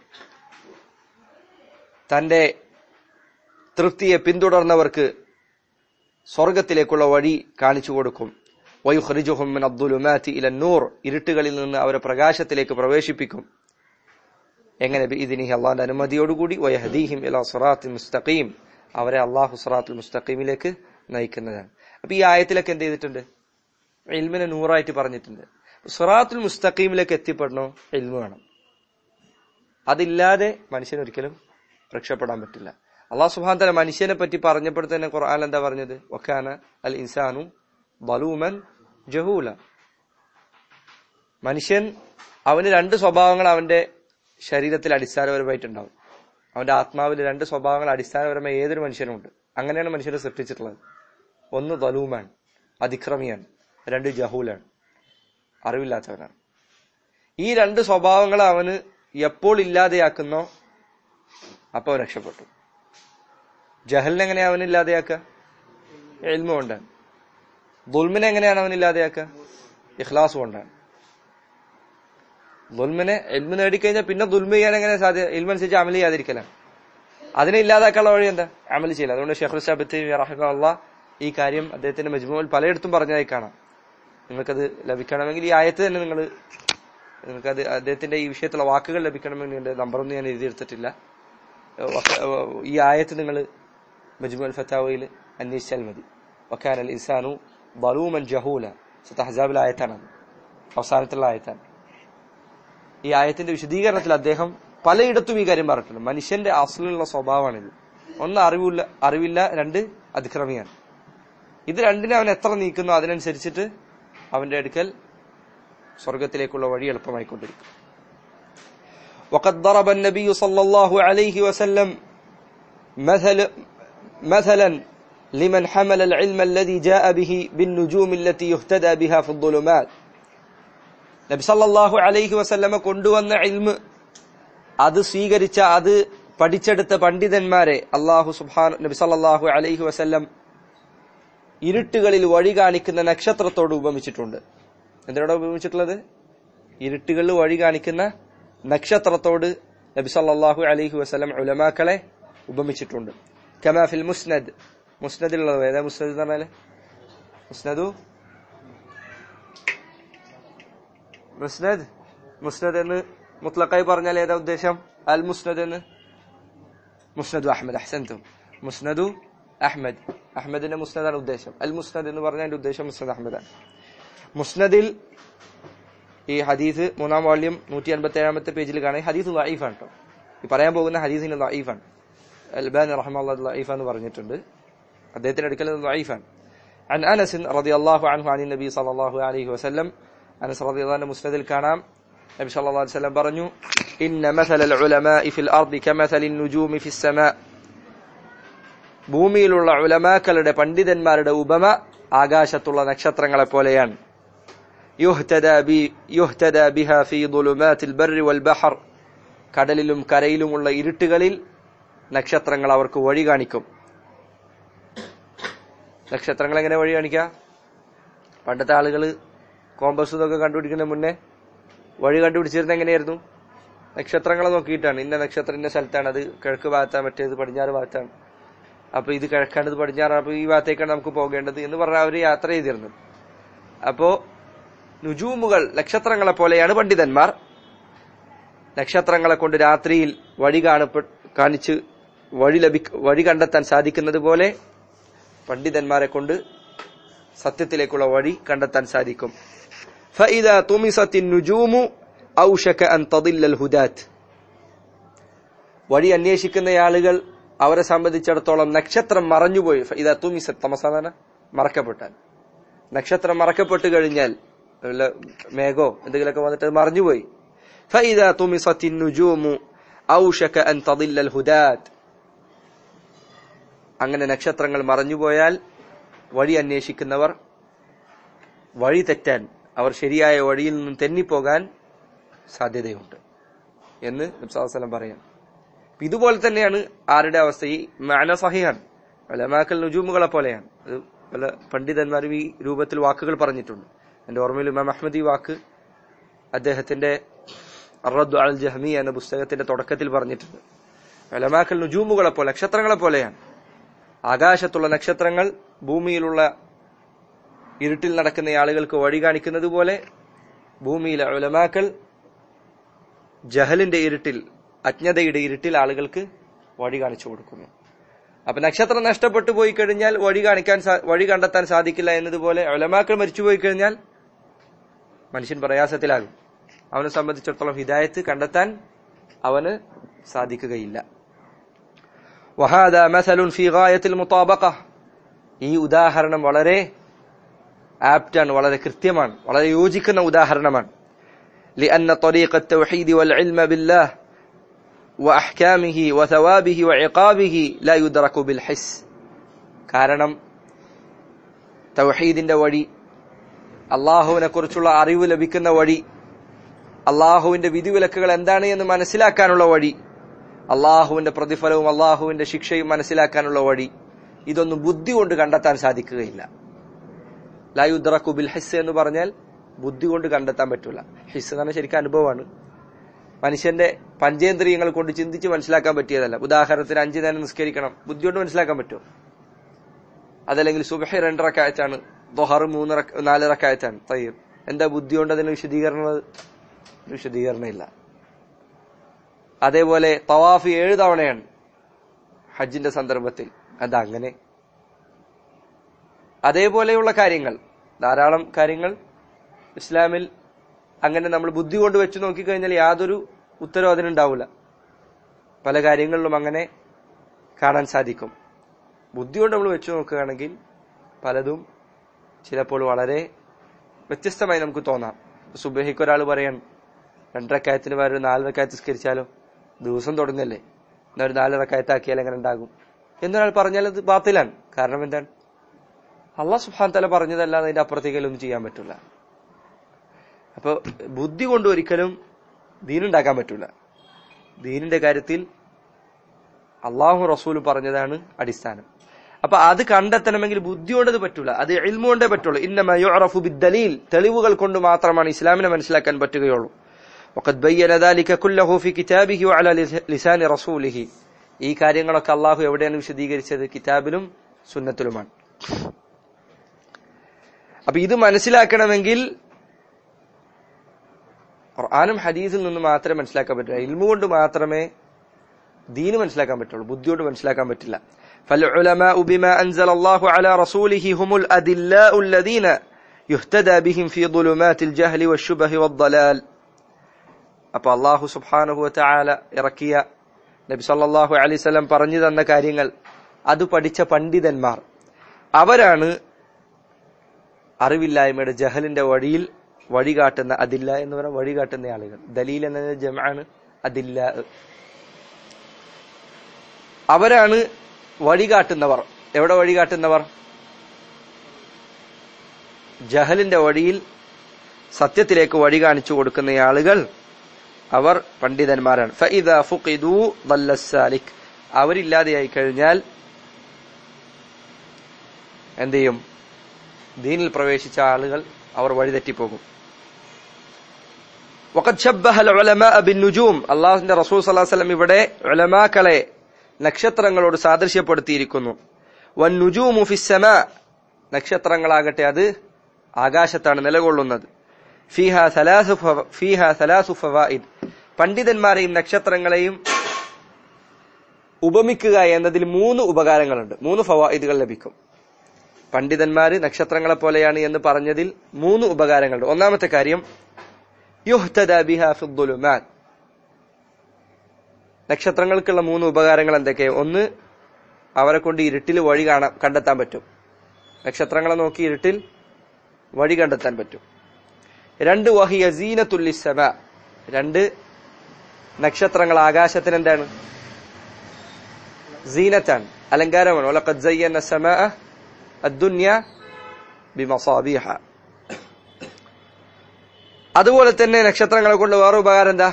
തന്റെ തൃപ്തിയെ പിന്തുടർന്നവർക്ക് സ്വർഗത്തിലേക്കുള്ള വഴി കാണിച്ചു കൊടുക്കും വയുഖ്രിജുഹും മിൻ അദ്ദുലുമാതി ഇല നൂർ ഇരുട്ടുകളിൽ നിന്ന് അവരെ പ്രകാശത്തിലേക്ക് പ്രവേശിപ്പിക്കും എങ്ങനെ ഇതിനിഹി അള്ളാഹിന്റെ അനുമതിയോടുകൂടി വയഹദീഹിം ഇല സിറാത്തിൽ മുസ്തഖീം അവരെ അള്ളാഹു സിറാത്തുൽ മുസ്തഖീമിലേക്ക് നയിക്കുന്നതാണ് അപ്പൊ ഈ ആയത്തിലൊക്കെ എന്ത് ചെയ്തിട്ടുണ്ട് ഇൽമിനെ നൂറായിട്ട് പറഞ്ഞിട്ടുണ്ട് സിറാത്തുൽ മുസ്തഖീമിലേക്ക് എത്തിപ്പെടണോ ഇൽമു വേണം അതില്ലാതെ മനുഷ്യൻ ഒരിക്കലും രക്ഷപ്പെടാൻ പറ്റില്ല അള്ളാഹു സുഹാൻ തല മനുഷ്യനെ പറ്റി പറഞ്ഞപ്പോൾ തന്നെ ഖുർആൻ എന്താ പറഞ്ഞത് വക്കാന അൽ ഇൻസാനു ബലൂമൻ ജഹൂല മനുഷ്യൻ അവന് രണ്ട് സ്വഭാവങ്ങൾ അവന്റെ ശരീരത്തിൽ അടിസ്ഥാനപരമായിട്ടുണ്ടാവും അവന്റെ ആത്മാവിൽ രണ്ട് സ്വഭാവങ്ങൾ അടിസ്ഥാനപരമായി ഏതൊരു മനുഷ്യനുണ്ട് അങ്ങനെയാണ് മനുഷ്യനെ സൃഷ്ടിച്ചിട്ടുള്ളത് ഒന്ന് ബലൂമാൻ അതിക്രമിയാണ് രണ്ട് ജഹൂലാണ് അറിവില്ലാത്തവനാണ് ഈ രണ്ട് സ്വഭാവങ്ങൾ അവന് എപ്പോൾ ഇല്ലാതെയാക്കുന്നോ അപ്പോൾ അവൻ രക്ഷപ്പെട്ടു ജഹലിനെ എങ്ങനെയാണ് അവൻ ഇല്ലാതെയാക്കുക എൽമ കൊണ്ടാണ് ദുൽമിനെ എങ്ങനെയാണ് അവൻ ഇല്ലാതെയാക്കുക ഇഖ്ലാസ് കൊണ്ടാണ് ദുൽമിനെ എൽമ നേടിക്കഴിഞ്ഞാൽ പിന്നെ ദുൽമ ചെയ്യാൻ എങ്ങനെ സാധ്യത എൽമനുസരിച്ച് അമൽ ചെയ്യാതിരിക്കലാണ് അതിനെ ഇല്ലാതാക്കാനുള്ള വഴി എന്താ അമൽ ചെയ്യില്ല അതുകൊണ്ട് ഷെഖുൽ സാബത്ത് റഹിമല്ല ഈ കാര്യം അദ്ദേഹത്തിന്റെ മജ്മുവിൽ പലയിടത്തും പറഞ്ഞതായി കാണാം നിങ്ങൾക്കത് ലഭിക്കണമെങ്കിൽ ഈ ആയത്ത് തന്നെ നിങ്ങൾ നിങ്ങൾക്കത് അദ്ദേഹത്തിന്റെ ഈ വിഷയത്തിലുള്ള വാക്കുകൾ ലഭിക്കണമെങ്കിൽ എന്റെ നമ്പറൊന്നും ഞാൻ എഴുതിയെടുത്തിട്ടില്ല ഈ ആയത്ത് നിങ്ങൾ മജ്മുൽ ഫത്താവയിൽ അന്വേഷിച്ചാൽ മതി വക്കാൻ അൽ ഇൻസാനു ബലൂമൻ ജഹൂല ഹസാബിൽ ആയത്താണ് അവസാനത്തുള്ള ആയത്താണ് ഈ ആയത്തിന്റെ വിശദീകരണത്തിൽ അദ്ദേഹം പലയിടത്തും ഈ കാര്യം പറഞ്ഞിട്ടുണ്ട് മനുഷ്യന്റെ അസലുള്ള സ്വഭാവമാണിത് ഒന്ന് അറിവില്ല അറിവില്ല രണ്ട് അതിക്രമിയാണ് ഇത് രണ്ടിനെ അവൻ എത്ര നീക്കുന്നു അതിനനുസരിച്ചിട്ട് അവന്റെ അടുക്കൽ സ്വർഗത്തിലേക്കുള്ള വഴി എളുപ്പമായിക്കൊണ്ടിരിക്കും وقد ضرب النبي صلى الله عليه وسلم مثل مثلا لمن حمل العلم الذي جاء به بالنجوم التي يهتدى بها في الظلمات നബി സല്ലല്ലാഹു അലൈഹി വസല്ലമ കൊണ്ടുവന്ന ഇൽമ് അത് സ്വീകരിച്ച അത് പഠിച്ചെടുത്ത പണ്ഡിതന്മാരെ അള്ളാഹു സുബ്ഹാൻ നബി സല്ലല്ലാഹു അലൈഹി വസല്ലം ഇരുട്ടുകളിൽ വഴി കാണിക്കുന്ന നക്ഷത്രത്തോട് ഉപമിച്ചിട്ടുണ്ട് എന്തിനോട് ഉപമിച്ചിട്ടുള്ളത് ഇരുട്ടുകളിൽ വഴി കാണിക്കുന്ന നക്ഷത്രത്തോട് നബി സല്ലല്ലാഹു അലൈഹി വസല്ലം ഉലമാക്കളെ ഉപമിച്ചിട്ടുണ്ട് കമാ ഫിൽ മുസ്നദ് മുസ്നദിലുള്ളത് ഏതാ മുസ്നദ് എന്ന് പറഞ്ഞാല് മുസ്നദു മുസ്നദ് മുസ്നദ് എന്ന് മുത്ലക്കായി പറഞ്ഞാൽ ഏതാ ഉദ്ദേശം അൽ മുസ്നദ് എന്ന് മുസ്നദു അഹമ്മദ് അഹ്സൻതും മുസ്നദു അഹ്മദ് അഹമ്മദിന്റെ മുസ്നദാണ് ഉദ്ദേശം അൽ മുസ്നദ് എന്ന് പറഞ്ഞാൽ ഉദ്ദേശം മുസ്നദ് അഹമ്മദാണ് മുസ്നദിൽ ഈ ഹദീസ് മൂന്നാം വാള്യം നൂറ്റി അൻപത്തി ഏഴാമത്തെ പേജിൽ കാണാൻ ഹദീസ് ലൈഫാണ് കേട്ടോ ഈ പറയാൻ പോകുന്ന ഹദീസിന് ലൈഫാണ് അൽബാൻ റഹ്മുള്ള ലൈഫ എന്ന് പറഞ്ഞിട്ടുണ്ട് അദ്ദേഹത്തിന്റെ അടുക്കൽ ലൈഫാണ് عن أنس رضي الله عنه عن النبي صلى الله عليه وسلم أنس رضي الله عنه مسند الكلام النبي صلى الله عليه وسلم برنو إن مثل العلماء في الأرض كمثل النجوم في السماء ഭൂമിയിലുള്ള ഉലമാക്കളുടെ പണ്ഡിതന്മാരുടെ ഉപമ ആകാശത്തുള്ള നക്ഷത്രങ്ങളെ പോലെയാണ് കടലിലും കരയിലുമുള്ള ഇരുട്ടുകളിൽ നക്ഷത്രങ്ങൾ അവർക്ക് വഴി കാണിക്കും നക്ഷത്രങ്ങൾ എങ്ങനെ വഴി കാണിക്കുക പണ്ടത്തെ ആളുകൾ കോമ്പസ് ഇതൊക്കെ കണ്ടുപിടിക്കുന്ന മുന്നേ വഴി കണ്ടുപിടിച്ചിരുന്ന എങ്ങനെയായിരുന്നു നക്ഷത്രങ്ങളെ നോക്കിയിട്ടാണ് ഇന്ന നക്ഷത്രം ഇന്ന സ്ഥലത്താണ് അത് കിഴക്ക് ഭാഗത്താണ് മറ്റേത് പടിഞ്ഞാറ് ഭാഗത്താണ് അപ്പൊ ഇത് കിഴക്കാണ് ഇത് പടിഞ്ഞാറാണ് അപ്പൊ ഈ ഭാഗത്തേക്കാണ് നമുക്ക് പോകേണ്ടത് എന്ന് പറഞ്ഞ അവർ യാത്ര ചെയ്തിരുന്നത് അപ്പോ നുജൂമുകൾ നക്ഷത്രങ്ങളെ പോലെയാണ് പണ്ഡിതന്മാർ നക്ഷത്രങ്ങളെ കൊണ്ട് രാത്രിയിൽ വഴി കാണപ്പെ കാണിച്ച് വഴി ലഭി വഴി കണ്ടെത്താൻ സാധിക്കുന്നത് പോലെ പണ്ഡിതന്മാരെ കൊണ്ട് സത്യത്തിലേക്കുള്ള വഴി കണ്ടെത്താൻ സാധിക്കും فإذا طمست النجوم أوشك أن تضل الهداة വഴി അന്വേഷിക്കുന്ന ആളുകൾ അവരെ സംബന്ധിച്ചിടത്തോളം നക്ഷത്രം മറഞ്ഞുപോയി ഇതാ തുമിസ തമസാന മറക്കപ്പെട്ടാൽ നക്ഷത്രം മറക്കപ്പെട്ട് കഴിഞ്ഞാൽ വല്ല മേഘോ എന്തെങ്കിലുമൊക്കെ വന്നിട്ട് അത് മറഞ്ഞുപോയി فإذا طمست النجوم أوشك أن تضل الهداة അങ്ങനെ നക്ഷത്രങ്ങൾ മറഞ്ഞുപോയാൽ വഴി അന്വേഷിക്കുന്നവർ വഴി തെറ്റാൻ അവർ ശരിയായ വഴിയിൽ നിന്നും തെന്നിപ്പോകാൻ സാധ്യതയുണ്ട് എന്ന് നബ്സാവസലം പറയാം ഇതുപോലെ തന്നെയാണ് ആരുടെ അവസ്ഥ ഈ മാന സഹിയാണ് അലമാക്കൽ നുജൂമുകളെ പോലെയാണ് അത് പല പണ്ഡിതന്മാരും ഈ രൂപത്തിൽ വാക്കുകൾ പറഞ്ഞിട്ടുണ്ട് എന്റെ ഓർമ്മയിൽ ഇമാം അഹമ്മദ് ഈ വാക്ക് അദ്ദേഹത്തിന്റെ അറദ്ദു അൽ ജഹ്മി എന്ന പുസ്തകത്തിന്റെ തുടക്കത്തിൽ പറഞ്ഞിട്ടുണ്ട് ഉലമാക്കൽ നുജൂമുകളെ പോലെ നക്ഷത്രങ്ങളെ പോലെയാണ് ആകാശത്തുള്ള നക്ഷത്രങ്ങൾ ഭൂമിയിലുള്ള ഇരുട്ടിൽ നടക്കുന്ന ആളുകൾക്ക് വഴി കാണിക്കുന്നത് പോലെ ഭൂമിയിലെ ഉലമാക്കൾ ജഹലിന്റെ ഇരുട്ടിൽ അജ്ഞതയുടെ ഇരുട്ടിൽ ആളുകൾക്ക് വഴി കാണിച്ചു കൊടുക്കുന്നു അപ്പൊ നക്ഷത്രം നഷ്ടപ്പെട്ടു പോയി കഴിഞ്ഞാൽ വഴി കാണിക്കാൻ സാ- വഴി കണ്ടെത്താൻ സാധിക്കില്ല എന്നതുപോലെ ഉലമാക്കൾ മരിച്ചുപോയി കഴിഞ്ഞാൽ മനുഷ്യൻ പ്രയാസത്തിലാകും അവനെ സംബന്ധിച്ചിടത്തോളം ഹിദായത്ത് കണ്ടെത്താൻ അവന് സാധിക്കുകയില്ല وهذا مثل في غاية المطابقة ഈ ഉദാഹരണം വളരെ ആപ്റ്റാണ് വളരെ കൃത്യമാണ് വളരെ യോജിക്കുന്ന ഉദാഹരണമാണ് لأن طريق التوحيد والعلم بالله وأحكامه وثوابه وعقابه لا يدرك بالحس കാരണം തൗഹീദിന്റെ വഴി അള്ളാഹുവിനെ കുറിച്ചുള്ള അറിവ് ലഭിക്കുന്ന വഴി അള്ളാഹുവിന്റെ വിധിവിലക്കുകൾ എന്താണ് എന്ന് മനസ്സിലാക്കാനുള്ള വഴി അള്ളാഹുവിന്റെ പ്രതിഫലവും അള്ളാഹുവിന്റെ ശിക്ഷയും മനസ്സിലാക്കാനുള്ള വഴി ഇതൊന്നും ബുദ്ധി കൊണ്ട് കണ്ടെത്താൻ സാധിക്കുകയില്ല ലായുദ്റക്കു ബിൽ ഹിസ് എന്ന് പറഞ്ഞാൽ ബുദ്ധി കൊണ്ട് കണ്ടെത്താൻ പറ്റൂല ഹിസ് എന്ന് പറഞ്ഞാൽ ശരിക്കും അനുഭവമാണ് മനുഷ്യന്റെ പഞ്ചേന്ദ്രിയങ്ങൾ കൊണ്ട് ചിന്തിച്ച് മനസ്സിലാക്കാൻ പറ്റിയതല്ല ഉദാഹരണത്തിന് അഞ്ചു നേരം നിസ്കരിക്കണം ബുദ്ധി കൊണ്ട് മനസ്സിലാക്കാൻ പറ്റുമോ അതല്ലെങ്കിൽ സുബഹി രണ്ടറക്കായത്താണ് ദൊഹർ മൂന്ന് റക്ക- നാല് റക്കായത്താണ് തയ്യർ എന്താ ബുദ്ധി കൊണ്ട് അതിന് വിശദീകരണം വിശദീകരണമില്ല അതേപോലെ തവാഫ് ഏഴ് തവണയാണ് ഹജ്ജിന്റെ സന്ദർഭത്തിൽ അതങ്ങനെ അതേപോലെയുള്ള കാര്യങ്ങൾ ധാരാളം കാര്യങ്ങൾ ഇസ്ലാമിൽ അങ്ങനെ നമ്മൾ ബുദ്ധി കൊണ്ട് വെച്ച് നോക്കിക്കഴിഞ്ഞാൽ യാതൊരു ഉത്തരവും അതിനുണ്ടാവില്ല പല കാര്യങ്ങളിലും അങ്ങനെ കാണാൻ സാധിക്കും ബുദ്ധി കൊണ്ട് നമ്മൾ വെച്ച് നോക്കുകയാണെങ്കിൽ പലതും ചിലപ്പോൾ വളരെ വ്യത്യസ്തമായി നമുക്ക് തോന്നാം സുബഹിക്ക് ഒരാൾ പറയാൻ രണ്ടരക്കായത്തിന് പകരം ഒരു നാലരക്കായത്ത് സ്കരിച്ചാലോ ദിവസം തുടങ്ങല്ലേ എന്നാ ഒരു നാലരക്കായത്താക്കിയാൽ എങ്ങനെ ഉണ്ടാകും എന്നൊരാൾ പറഞ്ഞാൽ അത് ബാത്തിലാണ് കാരണം എന്താണ് അള്ളാഹ് സുഹാൻ തല പറഞ്ഞതല്ലാതെ അതിന്റെ അപ്പുറത്തേക്കൊന്നും ചെയ്യാൻ പറ്റില്ല അപ്പൊ ബുദ്ധി കൊണ്ട് ഒരിക്കലും ദീനുണ്ടാക്കാൻ പറ്റൂല ദീനിന്റെ കാര്യത്തിൽ അള്ളാഹു റസൂല് പറഞ്ഞതാണ് അടിസ്ഥാനം അപ്പൊ അത് കണ്ടെത്തണമെങ്കിൽ ബുദ്ധി കൊണ്ട് അത് പറ്റൂല അത് ഇൽമു കൊണ്ടേ പറ്റുള്ളൂ ഇന്നമ യുഅറഫു ബിദ്ദലീൽ തെളിവുകൾ കൊണ്ട് മാത്രമാണ് ഇസ്ലാമിനെ മനസ്സിലാക്കാൻ പറ്റുകയുള്ളൂ وقد بين ذلك كله في كتابه وعلى لسان رسوله ഈ കാര്യങ്ങളൊക്കെ അള്ളാഹു എവിടെയാണ് വിശദീകരിച്ചത് കിതാബിലും സുന്നത്തിലുമാണ് അപ്പൊ ഇത് മനസ്സിലാക്കണമെങ്കിൽ ഖുർആാനും ഹദീസിൽ നിന്ന് മാത്രമേ മനസ്സിലാക്കാൻ പറ്റൂ ഇൽമു കൊണ്ട് മാത്രമേ ദീന് മനസ്സിലാക്കാൻ പറ്റുള്ളൂ ബുദ്ധിയോട് മനസ്സിലാക്കാൻ പറ്റില്ല فالعلماء بما أنزل الله على رسوله هم الأدلاء الذين يهتدى بهم في ظلمات الجهل والشبه والضلال അപ്പൊ അള്ളാഹു സുബ്ഹാനഹു വതആല ഇറക്കിയ നബി സല്ലല്ലാഹു അലൈഹി വസല്ലം പറഞ്ഞു തന്ന കാര്യങ്ങൾ അത് പഠിച്ച പണ്ഡിതന്മാർ അവരാണ് അറിവില്ലായ്മയുടെ ജഹലിന്റെ വഴിയിൽ വഴികാട്ടുന്ന അതില്ല എന്ന് പറഞ്ഞ വഴികാട്ടുന്ന ആളുകൾ ദലീൽ എന്നത് ജമാണ് അതില്ല അവരാണ് വഴികാട്ടുന്നവർ എവിടെ വഴികാട്ടുന്നവർ ജഹലിന്റെ വഴിയിൽ സത്യത്തിലേക്ക് വഴി കാണിച്ചു കൊടുക്കുന്ന ആളുകൾ അവർ പണ്ഡിതന്മാരാണ് ഫഇദാ ഫുഖിദു ضل السالك അവരില്ലാതെയായി കഴിഞ്ഞാൽ എന്ത് ചെയ്യും ദീനിൽ പ്രവേശിച്ച ആളുകൾ അവർ വഴിതെറ്റിപ്പോകും وقد شبه العلماء بالنجوم അള്ളാഹുവിന്റെ റസൂൽ സല്ലല്ലാഹു അലൈഹി വസല്ലം ഇവിടെ ഉലമാക്കളെ നക്ഷത്രങ്ങളോട് സാദൃശ്യപ്പെടുത്തിയിരിക്കുന്നു വന്നുജൂമു ഫിസ്സമാ നക്ഷത്രങ്ങളാകട്ടെ അത് ആകാശത്താണ് നിലകൊള്ളുന്നത് ഫീഹ സലാസു ഫവ- ഫീഹ സലാസു ഫവായിദ് പണ്ഡിതന്മാരെയും നക്ഷത്രങ്ങളെയും ഉപമിക്കുക എന്നതിൽ മൂന്ന് ഉപകാരങ്ങളുണ്ട് മൂന്ന് ഫവായിദുകൾ ലഭിക്കും പണ്ഡിതന്മാര് നക്ഷത്രങ്ങളെ പോലെയാണ് എന്ന് പറഞ്ഞതിൽ മൂന്ന് ഉപകാരങ്ങളുണ്ട് ഒന്നാമത്തെ കാര്യം യുഹ്തദ ബിഹ ഫിദ്ദുലുമാത് നക്ഷത്രങ്ങൾക്കുള്ള മൂന്ന് ഉപകാരങ്ങൾ എന്തൊക്കെ ഒന്ന് അവരെ കൊണ്ട് ഇരുട്ടിൽ വഴി കാണാൻ കണ്ടെത്താൻ പറ്റും നക്ഷത്രങ്ങളെ നോക്കി ഇരുട്ടിൽ വഴി കണ്ടെത്താൻ പറ്റും രണ്ട് വഹിയ സീനത്തുല്ലിസമ രണ്ട് നക്ഷത്രങ്ങൾ ആകാശത്തിന് എന്താണ് സീനത്താണ് അലങ്കാരമാണ് ഒലഖദ് സയ്യന സമാഅ അദ്ദുന്യ ബിമസാബിഹ അതുപോലെ തന്നെ നക്ഷത്രങ്ങളെ കൊണ്ട് വേറെ ഉപകാരം എന്താ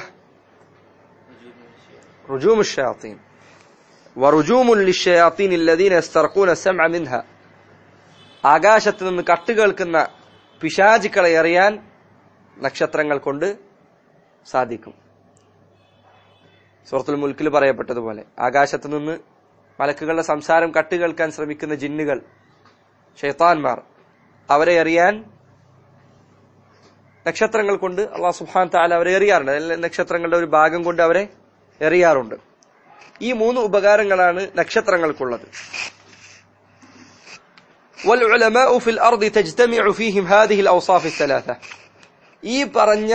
رجوم الشياطين ورجوم للشياطين الذين يسترقون السمع منها ആകാശത്ത് നിന്ന് കട്ട് കേൾക്കുന്ന പിശാചുക്കളെ അറിയാൻ നക്ഷത്രങ്ങൾ കൊണ്ട് സാധിക്കും സുഹൃത്തുൽ മുൽക്കിൽ പറയപ്പെട്ടതുപോലെ ആകാശത്ത് നിന്ന് മലക്കുകളുടെ സംസാരം കട്ടുകേൾക്കാൻ ശ്രമിക്കുന്ന ജിന്നുകൾ ഷെയ്ത്താൻമാർ അവരെ എറിയാൻ നക്ഷത്രങ്ങൾ കൊണ്ട് അള്ളാഹു സുഹാൻ താല അവരെ എറിയാറുണ്ട് അതിൽ നക്ഷത്രങ്ങളുടെ ഒരു ഭാഗം കൊണ്ട് അവരെ എറിയാറുണ്ട് ഈ മൂന്ന് ഉപകാരങ്ങളാണ് നക്ഷത്രങ്ങൾക്കുള്ളത് والعلماء في الأرض تجتمع فيهم هذه الأوصاف الثلاثة ഈ പറഞ്ഞ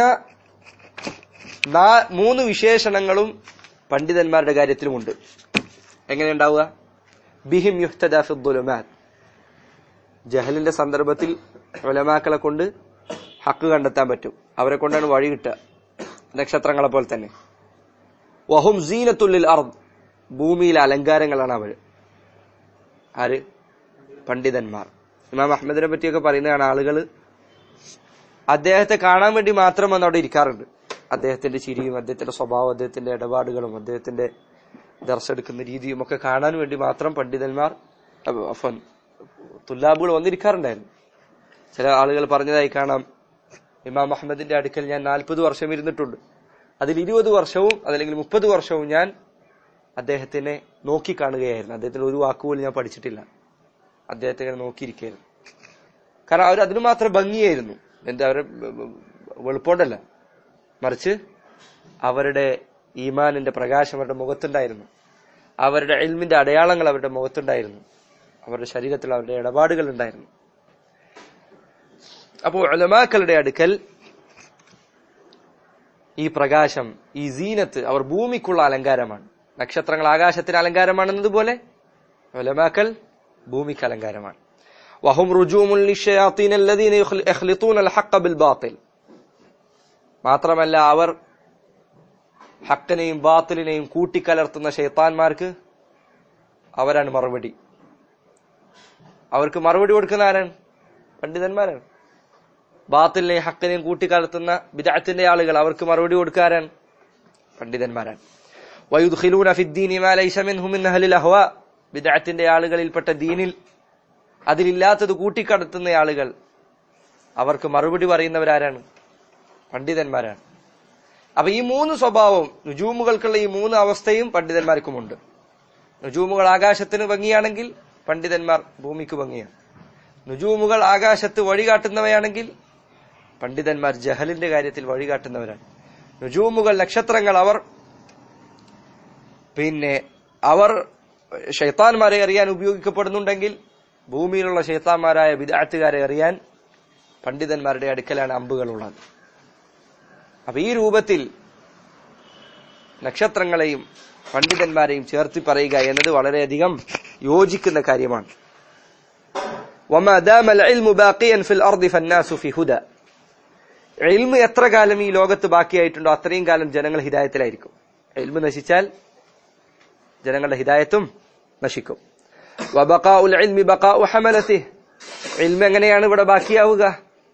നാ- മൂന്ന് വിശേഷണങ്ങളും പണ്ഡിതന്മാരുടെ കാര്യത്തിലുമുണ്ട് എങ്ങനെയുണ്ടാവുക ബിഹിം യുഹ്തദ ഫി ദുലുമാത് ജഹലിന്റെ സന്ദർഭത്തിൽ ഉലമാക്കളെ കൊണ്ട് ഹക്ക് കണ്ടെത്താൻ പറ്റും അവരെ കൊണ്ടാണ് വഴി കിട്ടുക നക്ഷത്രങ്ങളെ പോലെ തന്നെ വഹും സീനത്തുള്ളിൽ അർദ് ഭൂമിയിലെ അലങ്കാരങ്ങളാണ് അവർ ആര് പണ്ഡിതന്മാർ ഇമാം അഹമ്മദിനെ പറ്റിയൊക്കെ പറയുന്നതാണ് ആളുകൾ അദ്ദേഹത്തെ കാണാൻ വേണ്ടി മാത്രം വന്ന് അവിടെ ഇരിക്കാറുണ്ട് അദ്ദേഹത്തിന്റെ ചിരിയും അദ്ദേഹത്തിന്റെ സ്വഭാവം അദ്ദേഹത്തിന്റെ ഇടപാടുകളും അദ്ദേഹത്തിന്റെ ദർശെടുക്കുന്ന രീതിയും ഒക്കെ കാണാൻ വേണ്ടി മാത്രം പണ്ഡിതന്മാർ അഹ് അഫ്വാൻ, തുല്ലാബുകൾ വന്നിരിക്കാറുണ്ടായിരുന്നു ചില ആളുകൾ പറഞ്ഞതായി കാണാം ഇമാം അഹമ്മദിന്റെ അടുക്കൽ ഞാൻ നാൽപ്പത് വർഷം ഇരുന്നിട്ടുണ്ട് അതിൽ ഇരുപത് വർഷവും അതല്ലെങ്കിൽ മുപ്പത് വർഷവും ഞാൻ അദ്ദേഹത്തിനെ നോക്കി കാണുകയായിരുന്നു അദ്ദേഹത്തിന് ഒരു വാക്കുപോലും ഞാൻ പഠിച്ചിട്ടില്ല അദ്ദേഹത്തെ ഇങ്ങനെ നോക്കിയിരിക്കുകയായിരുന്നു കാരണം അവർ അതിന് മാത്രം ഭംഗിയായിരുന്നു എന്താ അവരെ വെളുപ്പോണ്ടല്ല മറിച്ച് അവരുടെ ഈമാനിന്റെ പ്രകാശം അവരുടെ മുഖത്തുണ്ടായിരുന്നു അവരുടെ എൽമിന്റെ അടയാളങ്ങൾ അവരുടെ മുഖത്തുണ്ടായിരുന്നു അവരുടെ ശരീരത്തിൽ അവരുടെ ഇടപാടുകൾ ഉണ്ടായിരുന്നു അപ്പോൾ അലമാക്കളുടെ അടുക്കൽ ഈ പ്രകാശം ഈ സീനത്ത് അവർ ഭൂമിക്കുള്ള അലങ്കാരമാണ് നക്ഷത്രങ്ങൾ ആകാശത്തിന് അലങ്കാരമാണെന്നതുപോലെ ഉലമാക്കൽ ഭൂമിക്ക് അലങ്കാരമാണ് വഹും റുജൂമുൽ ലിശ്ശയാത്തീൻ അല്ലദീന യഖ്ലി- യഖ്ലിത്തൂന അൽ ഹഖ്ഖ ബിൽ ബാത്തിൽ മാത്രമല്ല അവർ ഹക്കിനെയും ബാത്തിലിനെയും കൂട്ടിക്കലർത്തുന്ന ഷെയ്ത്താൻമാർക്ക് അവരാണ് മറുപടി അവർക്ക് മറുപടി കൊടുക്കുന്ന ആരാണ് പണ്ഡിതന്മാരാണ് ബാത്തിലിനെയും ഹക്കിനെയും കൂട്ടിക്കലർത്തുന്ന ബിദഅത്തിന്റെ ആളുകൾ അവർക്ക് മറുപടി കൊടുക്കാരാണ് പണ്ഡിതന്മാരാണ് വയുദ്ഖിലൂന ഫിദ്ദീനി മാ ലൈസ മിൻഹു മിൻ അഹ്ലിൽ അഹ്വാ ബിദഅത്തിന്റെ ആളുകളിൽപ്പെട്ട ദീനിൽ അതിലില്ലാത്തത് കൂട്ടിക്കടത്തുന്ന ആളുകൾ അവർക്ക് മറുപടി പറയുന്നവരാരാണ് പണ്ഡിതന്മാരാണ് അപ്പൊ ഈ മൂന്ന് സ്വഭാവം നുജൂമുകൾക്കുള്ള ഈ മൂന്ന് അവസ്ഥയും പണ്ഡിതന്മാർക്കുമുണ്ട് നുജൂമുകൾ ആകാശത്തിന് ഭംഗിയാണെങ്കിൽ പണ്ഡിതന്മാർ ഭൂമിക്ക് ഭംഗിയാണ് നുജൂമുകൾ ആകാശത്ത് വഴികാട്ടുന്നവയാണെങ്കിൽ പണ്ഡിതന്മാർ ജഹലിന്റെ കാര്യത്തിൽ വഴികാട്ടുന്നവരാണ് നുജൂമുകൾ നക്ഷത്രങ്ങൾ അവർ പിന്നെ അവർ ഷെയ്ത്താൻമാരെ അറിയാൻ ഉപയോഗിക്കപ്പെടുന്നുണ്ടെങ്കിൽ ഭൂമിയിലുള്ള ഷെയ്ത്താന്മാരായ വിദാത്തുകാരെ അറിയാൻ പണ്ഡിതന്മാരുടെ അടുക്കലാണ് അമ്പുകളുള്ളത് അപ്പൊ ഈ രൂപത്തിൽ നക്ഷത്രങ്ങളെയും പണ്ഡിതന്മാരെയും ചേർത്തി പറയുക എന്നത് വളരെയധികം യോജിക്കുന്ന കാര്യമാണ് وما دام العلم باقيا في الأرض فالناس في هدى ഇൽമ് എത്ര കാലം ഈ ലോകത്ത് ബാക്കിയായിട്ടുണ്ടോ അത്രയും കാലം ജനങ്ങൾ ഹിദായത്തിലായിരിക്കും ഇൽമ് നശിച്ചാൽ ജനങ്ങളുടെ ഹിദായത്തും നശിക്കും وبقاء العلم بقاء حملته ഇൽമ് എങ്ങനെയാണ് ഇവിടെ ബാക്കിയാവുക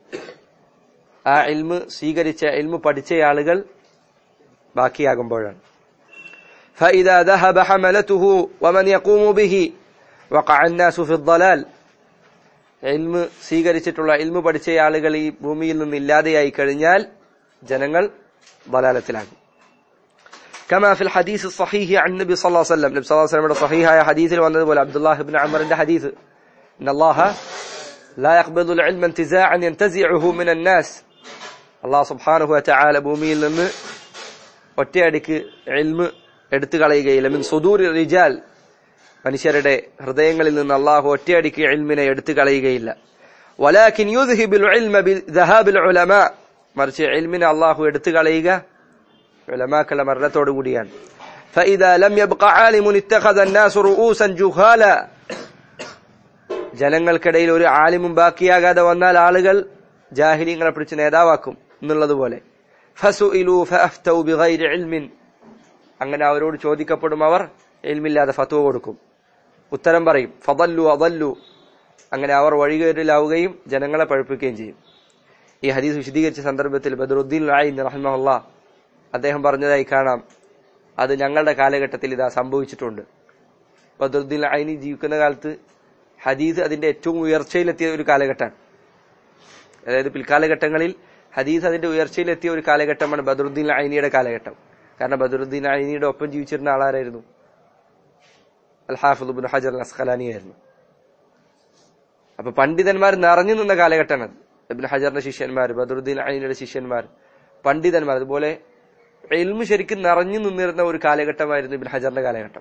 ആ ഇൽമ് സ്വീകരിച്ച ഇൽമ് പഠിച്ച ആളുകൾ ബാക്കിയാകുമ്പോഴാണ് فإذا ذهب حملته ومن يقوم به وقع الناس في الضلال ഇൽമ് സ്വീകരിച്ചിട്ടുള്ള ഇൽമ് പഠിച്ച ആളുകൾ ഈ ഭൂമിയിൽ നിന്ന് ഇല്ലാതെയായി കഴിഞ്ഞാൽ ജനങ്ങൾ ضلالത്തിലാകും كما في الحديث الصحيح عن النبي صلى الله عليه وسلم നബി صلى الله عليه وسلم صحيح ആയ ഹദീസിൽ വന്നതുപോലെ അബ്ദുല്ലാഹ് ഇബ്നു അമറിന്റെ ഹദീസ് ان الله لا يقبض العلم انتزاعا ينتزعه من الناس അള്ളാഹു സുബ്ഹാനഹു വതആല ഭൂമിയിൽ നിന്ന് ഒറ്റയടിക്ക് ഇൽമ് എടുത്തു കളയുകയില്ല മിൻ സുദൂർ റിജാൽ മനുഷ്യരുടെ ഹൃദയങ്ങളിൽ നിന്ന് അള്ളാഹു ഒറ്റയടിക്ക് ഇൽമിനെ എടുത്തു കളയുകയില്ല വലാകിൻ യുദ്ഹിബുൽ ഇൽമ ബിദഹാബിൽ ഉലമാ മറിച്ച് ഇൽമിനെ അള്ളാഹു എടുത്തു കളയുക ഉലമാക്കളുടെ മരണത്തോടു കൂടിയാണ് فإذا لم يبق عالم اتخذ الناس رؤوسا جهالا ജനങ്ങൾക്കിടയിൽ ഒരു ആലിമും ബാക്കിയാകാതെ വന്നാൽ ആളുകൾ ജാഹിലിങ്ങളെ പിടിച്ച് നേതാവാക്കും എന്നുള്ളതുപോലെ ഫസുഇലു ഫഅഫ്തൗ ബിഗൈരി ഇൽമിൻ അങ്ങനെ അവരോട് ചോദിക്കപ്പെടും അവർ ഇൽമില്ലാതെ ഫത്വ കൊടുക്കും ഉത്തരം പറയും ഫദല്ലു അദല്ലു അങ്ങനെ അവർ വഴികേറിലാവുകയും ജനങ്ങളെ പഴിപ്പിക്കുകയും ചെയ്യും ഈ ഹദീസ് വിശദീകരിച്ച സന്ദർഭത്തിൽ ബദറുദ്ദീൻ ആയിൻ റഹ്മഹുല്ല അദ്ദേഹം പറഞ്ഞതായി കാണാം അത് ഞങ്ങളുടെ കാലഘട്ടത്തിൽ ഇതാ സംഭവിച്ചിട്ടുണ്ട് ബദറുദ്ദീൻ ഐനി ജീവിക്കുന്ന കാലത്ത് ഹദീസ് അതിന്റെ ഏറ്റവും ഉയർച്ചയിലെത്തിയ ഒരു കാലഘട്ടമാണ് അതായത് പിൽക്കാലഘട്ടങ്ങളിൽ ഹദീസ് അതിന്റെ ഉയർച്ചയിലെത്തിയ ഒരു കാലഘട്ടമാണ് ബദറുദ്ദീൻ ഐനിയുടെ കാലഘട്ടം കാരണം ബദറുദ്ദീൻ ഐനിയുടെ ഒപ്പം ജീവിച്ചിരുന്ന ആളാരായിരുന്നു അൽ ഹാഫിദ് ഇബ്നു ഹജർ അൽ അസ്ഖലാനി ആയിരുന്നു അപ്പൊ പണ്ഡിതന്മാർ നിറഞ്ഞു നിന്ന കാലഘട്ടമാണ് ഇബ്നു ഹജറിന്റെ ശിഷ്യന്മാർ ബദറുദ്ദീൻ ഐനിയുടെ ശിഷ്യന്മാർ പണ്ഡിതന്മാർ അതുപോലെ എൽമു ശരിക്കും നിറഞ്ഞു നിന്നിരുന്ന ഒരു കാലഘട്ടമായിരുന്നു ഇബ്നു ഹജറിന്റെ കാലഘട്ടം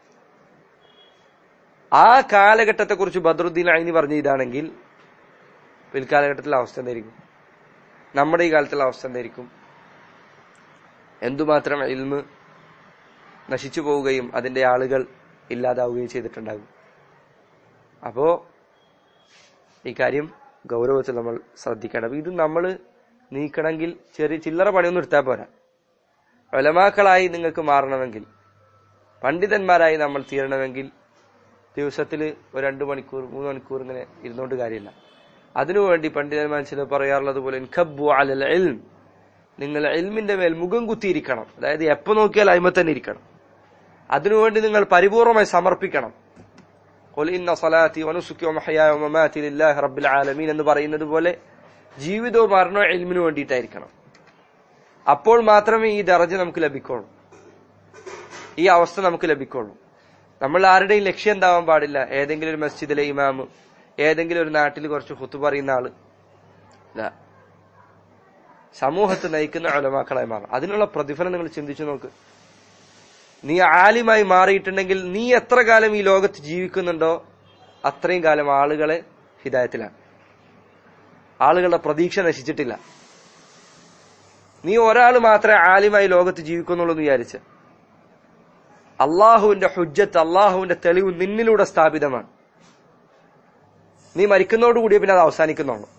ആ കാലഘട്ടത്തെ കുറിച്ച് ബദറുദ്ദീൻ ഐനി പറഞ്ഞ ഇതാണെങ്കിൽ പിൽക്കാലഘട്ടത്തിലെ അവസ്ഥ എന്തായിരിക്കും നമ്മുടെ ഈ കാലത്തുള്ള അവസ്ഥ എന്തായിരിക്കും എന്തുമാത്രം ഇൽമ് നശിച്ചു പോവുകയും അതിന്റെ ആളുകൾ ഇല്ലാതാവുകയും ചെയ്തിട്ടുണ്ടാകും അപ്പോ ഈ കാര്യം ഗൗരവത്തിൽ നമ്മൾ ശ്രദ്ധിക്കണം അപ്പൊ ഇത് നമ്മൾ നീക്കണമെങ്കിൽ ചെറിയ ചില്ലറ പണിയൊന്നും എടുത്താൽ പോരാ ഒലമാക്കളായി നിങ്ങൾക്ക് മാറണമെങ്കിൽ പണ്ഡിതന്മാരായി നമ്മൾ തീരണമെങ്കിൽ ദിവസത്തിൽ ഒരു രണ്ട് മണിക്കൂർ മൂന്ന് മണിക്കൂർ ഇങ്ങനെ ഇരുന്നുകൊണ്ട് കാര്യമില്ല അതിനുവേണ്ടി പണ്ഡിതന്മാർ ചില പറയാറുള്ളത് പോലെ ഇൻഖബ്ബു അലൽ ഇൽം നിങ്ങൾ എൽമിന്റെ മേൽ മുഖം കുത്തിയിരിക്കണം അതായത് എപ്പോ നോക്കിയാൽ അയിമ തന്നെ ഇരിക്കണം അതിനുവേണ്ടി നിങ്ങൾ പരിപൂർണമായി സമർപ്പിക്കണം ഖുൽ ഇന്ന സലാത്തി വനുസുക്കി വമഹയായ വമമാതി ലില്ലാഹി റബ്ബിൽ ആലമീൻ എന്ന് പറയുന്നത് പോലെ ജീവിതവും മരണവും എൽമിനു വേണ്ടിയിട്ടായിരിക്കണം അപ്പോൾ മാത്രമേ ഈ ദറജ നമുക്ക് ലഭിക്കുള്ളൂ ഈ അവസ്ഥ നമുക്ക് ലഭിക്കുള്ളൂ നമ്മൾ ആരുടെയും ലക്ഷ്യം എന്താവാൻ പാടില്ല ഏതെങ്കിലും ഒരു മസ്ജിദിലെ ഇമാമ് ഏതെങ്കിലും ഒരു നാട്ടിൽ കുറച്ച് ഹുത്തു പറയുന്ന ആള് ഇല്ല സമൂഹത്തെ നയിക്കുന്ന അലമാക്കളായി മാറണം അതിനുള്ള പ്രതിഫലം നിങ്ങൾ ചിന്തിച്ചു നോക്ക് നീ ആലിമായി മാറിയിട്ടുണ്ടെങ്കിൽ നീ എത്ര കാലം ഈ ലോകത്ത് ജീവിക്കുന്നുണ്ടോ അത്രയും കാലം ആളുകളെ ഹിതായത്തിലാണ് ആളുകളുടെ പ്രതീക്ഷ നശിച്ചിട്ടില്ല നീ ഒരാൾ മാത്രമേ ആലിമായി ലോകത്ത് ജീവിക്കുന്നുള്ളൂ എന്ന് വിചാരിച്ച് അള്ളാഹുവിന്റെ ഹുജ്ജത്ത് അള്ളാഹുവിന്റെ തെളിവ് നിന്നിലൂടെ സ്ഥാപിതമാണ് നീ മരിക്കുന്നതോടുകൂടി പിന്നെ അത് അവസാനിക്കുന്നുള്ളൂ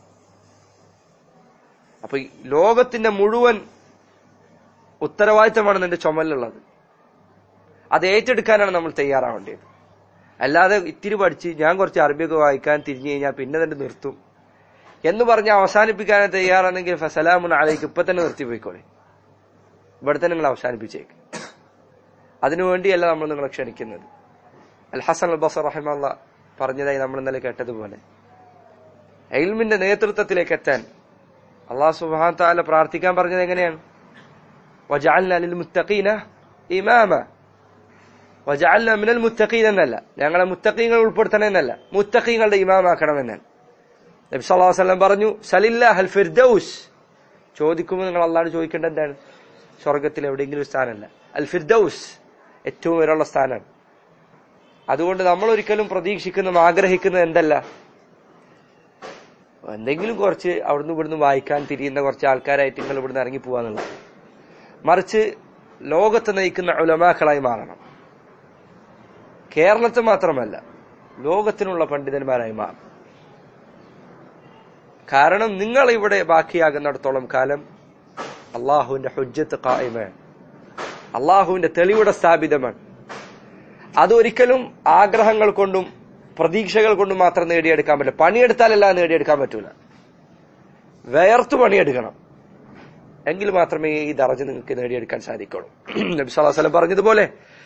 അപ്പൊ ഈ ലോകത്തിന്റെ മുഴുവൻ ഉത്തരവാദിത്തമാണ് നിന്റെ ചുമലിലുള്ളത് അത് ഏറ്റെടുക്കാനാണ് നമ്മൾ തയ്യാറാവേണ്ടത് അല്ലാതെ ഇത്തിരി പഠിച്ച് ഞാൻ കുറച്ച് അറബിയൊക്കെ വായിക്കാൻ തിരിഞ്ഞു കഴിഞ്ഞാൽ പിന്നെ തന്നെ നിർത്തും എന്ന് പറഞ്ഞ് അവസാനിപ്പിക്കാൻ തയ്യാറാണെങ്കിൽ ഫസലാമുൻ അലൈക്ക് ഇപ്പൊ തന്നെ നിർത്തിപ്പോയിക്കോളെ ഇവിടെ തന്നെ നിങ്ങൾ അവസാനിപ്പിച്ചേക്ക് അതിനുവേണ്ടിയല്ല നമ്മൾ നിങ്ങളെ ക്ഷണിക്കുന്നത് അൽ ഹസൻ അൽ ബസർ റഹിമല്ല പറഞ്ഞതായി നമ്മൾ ഇന്നലെ കേട്ടതുപോലെ എൽമിന്റെ നേതൃത്വത്തിലേക്ക് എത്താൻ അള്ളാഹു സുബാൻ താല പ്രാർത്ഥിക്കാൻ പറഞ്ഞത് എങ്ങനെയാണ് വജഅൽന ലിൽ മുത്തഖീന ഇമാമ വജഅൽന മിനൽ മുത്തഖീൻ എന്നല്ല ഞങ്ങളെ മുത്തഖീങ്ങൾ ഉൾപ്പെടുത്തണമെന്നല്ല മുത്തഖീങ്ങളുടെ ഇമാമാക്കണമെന്നാണ് നബി സല്ലല്ലാഹു അലൈഹി വസല്ലം പറഞ്ഞു സലില്ലാഹൽ ഫിർദൗസ് ചോദിക്കുമ്പോൾ നിങ്ങൾ അള്ളാഹ് ചോദിക്കേണ്ടത് എന്താണ് സ്വർഗത്തിൽ എവിടെയെങ്കിലും ഒരു സ്ഥാനമല്ല അൽ ഫിർദൗസ് ഏറ്റവും ഉയരമുള്ള സ്ഥാനമാണ് അതുകൊണ്ട് നമ്മൾ ഒരിക്കലും പ്രതീക്ഷിക്കുന്നതും ആഗ്രഹിക്കുന്നതും എന്തല്ല എന്തെങ്കിലും കുറച്ച് അവിടുന്ന് ഇവിടുന്ന് വായിക്കാൻ തിരിയുന്ന കുറച്ച് ആൾക്കാരായിട്ട് നിങ്ങൾ ഇവിടുന്ന് ഇറങ്ങി പോവാന്നുള്ളത് മറിച്ച് ലോകത്ത് നയിക്കുന്ന ഉലമാക്കളായി മാറണം കേരളത്തിൽ മാത്രമല്ല ലോകത്തിനുള്ള പണ്ഡിതന്മാരായി മാറണം കാരണം നിങ്ങൾ ഇവിടെ ബാക്കിയാകുന്നിടത്തോളം കാലം അള്ളാഹുവിന്റെ ഹുജ്ജത്ത് കായ്മയാണ് അള്ളാഹുവിന്റെ തെളിവിടെ സ്ഥാപിതമാണ് അതൊരിക്കലും ആഗ്രഹങ്ങൾ കൊണ്ടും പ്രതീക്ഷകൾ കൊണ്ടും മാത്രം നേടിയെടുക്കാൻ പറ്റില്ല പണിയെടുത്താലല്ല നേടിയെടുക്കാൻ പറ്റൂല വേർത്തു പണിയെടുക്കണം എങ്കിൽ മാത്രമേ ഈ ദറജ നിങ്ങൾക്ക് നേടിയെടുക്കാൻ സാധിക്കുള്ളൂ നബി സ്വല്ലല്ലാഹു അലൈഹി വസല്ലം പറഞ്ഞതുപോലെ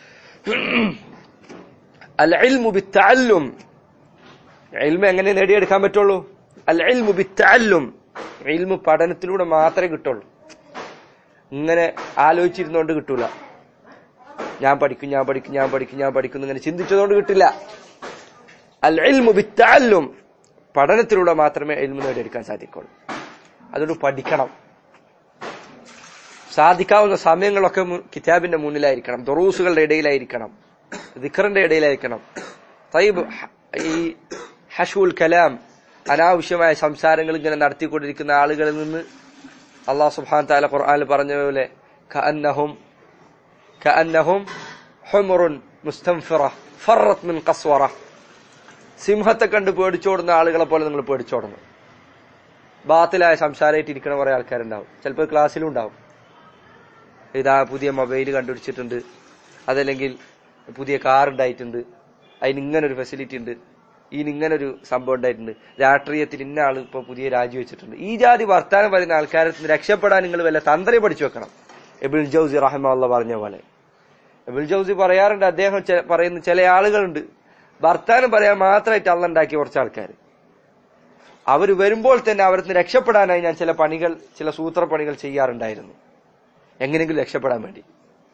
അൽ ഇൽമു ബിത്തഅല്ലും ഇൽമ എങ്ങനെ നേടിയെടുക്കാൻ പറ്റുള്ളൂ അൽ ഇൽമു ബിത്തഅല്ലും ഇൽമു പഠനത്തിലൂടെ മാത്രമേ കിട്ടുള്ളൂ ഇങ്ങനെ ആലോചിച്ചിരുന്നോണ്ട് കിട്ടൂല ഞാൻ പഠിക്കും ഞാൻ പഠിക്കും ഞാൻ പഠിക്കും ഞാൻ പഠിക്കും ഇങ്ങനെ ചിന്തിച്ചതുകൊണ്ട് കിട്ടില്ല അൽ ഇൽമു ബിത്തഅല്ലും പഠനത്തിലൂടെ മാത്രമേ ഇൽമു നേടിയെടുക്കാൻ സാധിക്കുള്ളൂ അതുകൊണ്ട് പഠിക്കണം സാധിക്കാവുന്ന സമയങ്ങളൊക്കെ മു- കിതാബിന്റെ മുന്നിലായിരിക്കണം ദൊറൂസുകളുടെ ഇടയിലായിരിക്കണം ദിഖറിന്റെ ഇടയിലായിരിക്കണം തയ്യബ് ഹ- ഈ ഹഷുൽ കലാം അനാവശ്യമായ സംസാരങ്ങൾ ഇങ്ങനെ നടത്തിക്കൊണ്ടിരിക്കുന്ന ആളുകളിൽ നിന്ന് അള്ളാഹു സുബ്ഹാൻ താല ഖുർആനിൽ പറഞ്ഞ പോലെ കഅന്നഹും കഅന്നഹും ഹുമുറുൻ മുസ്തൻഫിറ ഫറത്ത് മിൻ ഖസ്വറ സിംഹത്തെ കണ്ട് പേടിച്ചോടുന്ന ആളുകളെ പോലെ നിങ്ങൾ പേടിച്ചോടണം ബാത്തിലായ സംസാരമായിട്ട് ഇരിക്കുന്ന കുറെ ആൾക്കാരുണ്ടാവും ചിലപ്പോൾ ക്ലാസ്സിലും ഉണ്ടാവും ഇതാ പുതിയ മൊബൈൽ കണ്ടുപിടിച്ചിട്ടുണ്ട് അതല്ലെങ്കിൽ പുതിയ കാർ ഉണ്ടായിട്ടുണ്ട് അതിന് ഇങ്ങനെ ഒരു ഫെസിലിറ്റി ഉണ്ട് ഇതിന് ഇങ്ങനെ ഒരു സംഭവം ഉണ്ടായിട്ടുണ്ട് രാഷ്ട്രീയത്തിൽ ഇന്ന ആൾ ഇപ്പൊ പുതിയ രാജി വെച്ചിട്ടുണ്ട് ഈ ജാതി വർത്താനം പറയുന്ന ആൾക്കാരെ നിന്ന് രക്ഷപ്പെടാൻ നിങ്ങൾ വല്ല തന്ത്രം പഠിച്ചു വെക്കണം എബിൾ ജൗസി റഹ്മുള്ള പറഞ്ഞ പോലെ എബിൾ ജൗസി പറയാറുണ്ട് അദ്ദേഹം ചെ- പറയുന്ന ചില ആളുകളുണ്ട് വർത്താനം പറയാൻ മാത്രമായിട്ട് അള്ളുണ്ടാക്കിയ കുറച്ച് ആൾക്കാർ അവർ വരുമ്പോൾ തന്നെ അവർക്ക് രക്ഷപ്പെടാനായി ഞാൻ ചില പണികൾ ചില സൂത്രപ്പണികൾ ചെയ്യാറുണ്ടായിരുന്നു എങ്ങനെയെങ്കിലും രക്ഷപ്പെടാൻ വേണ്ടി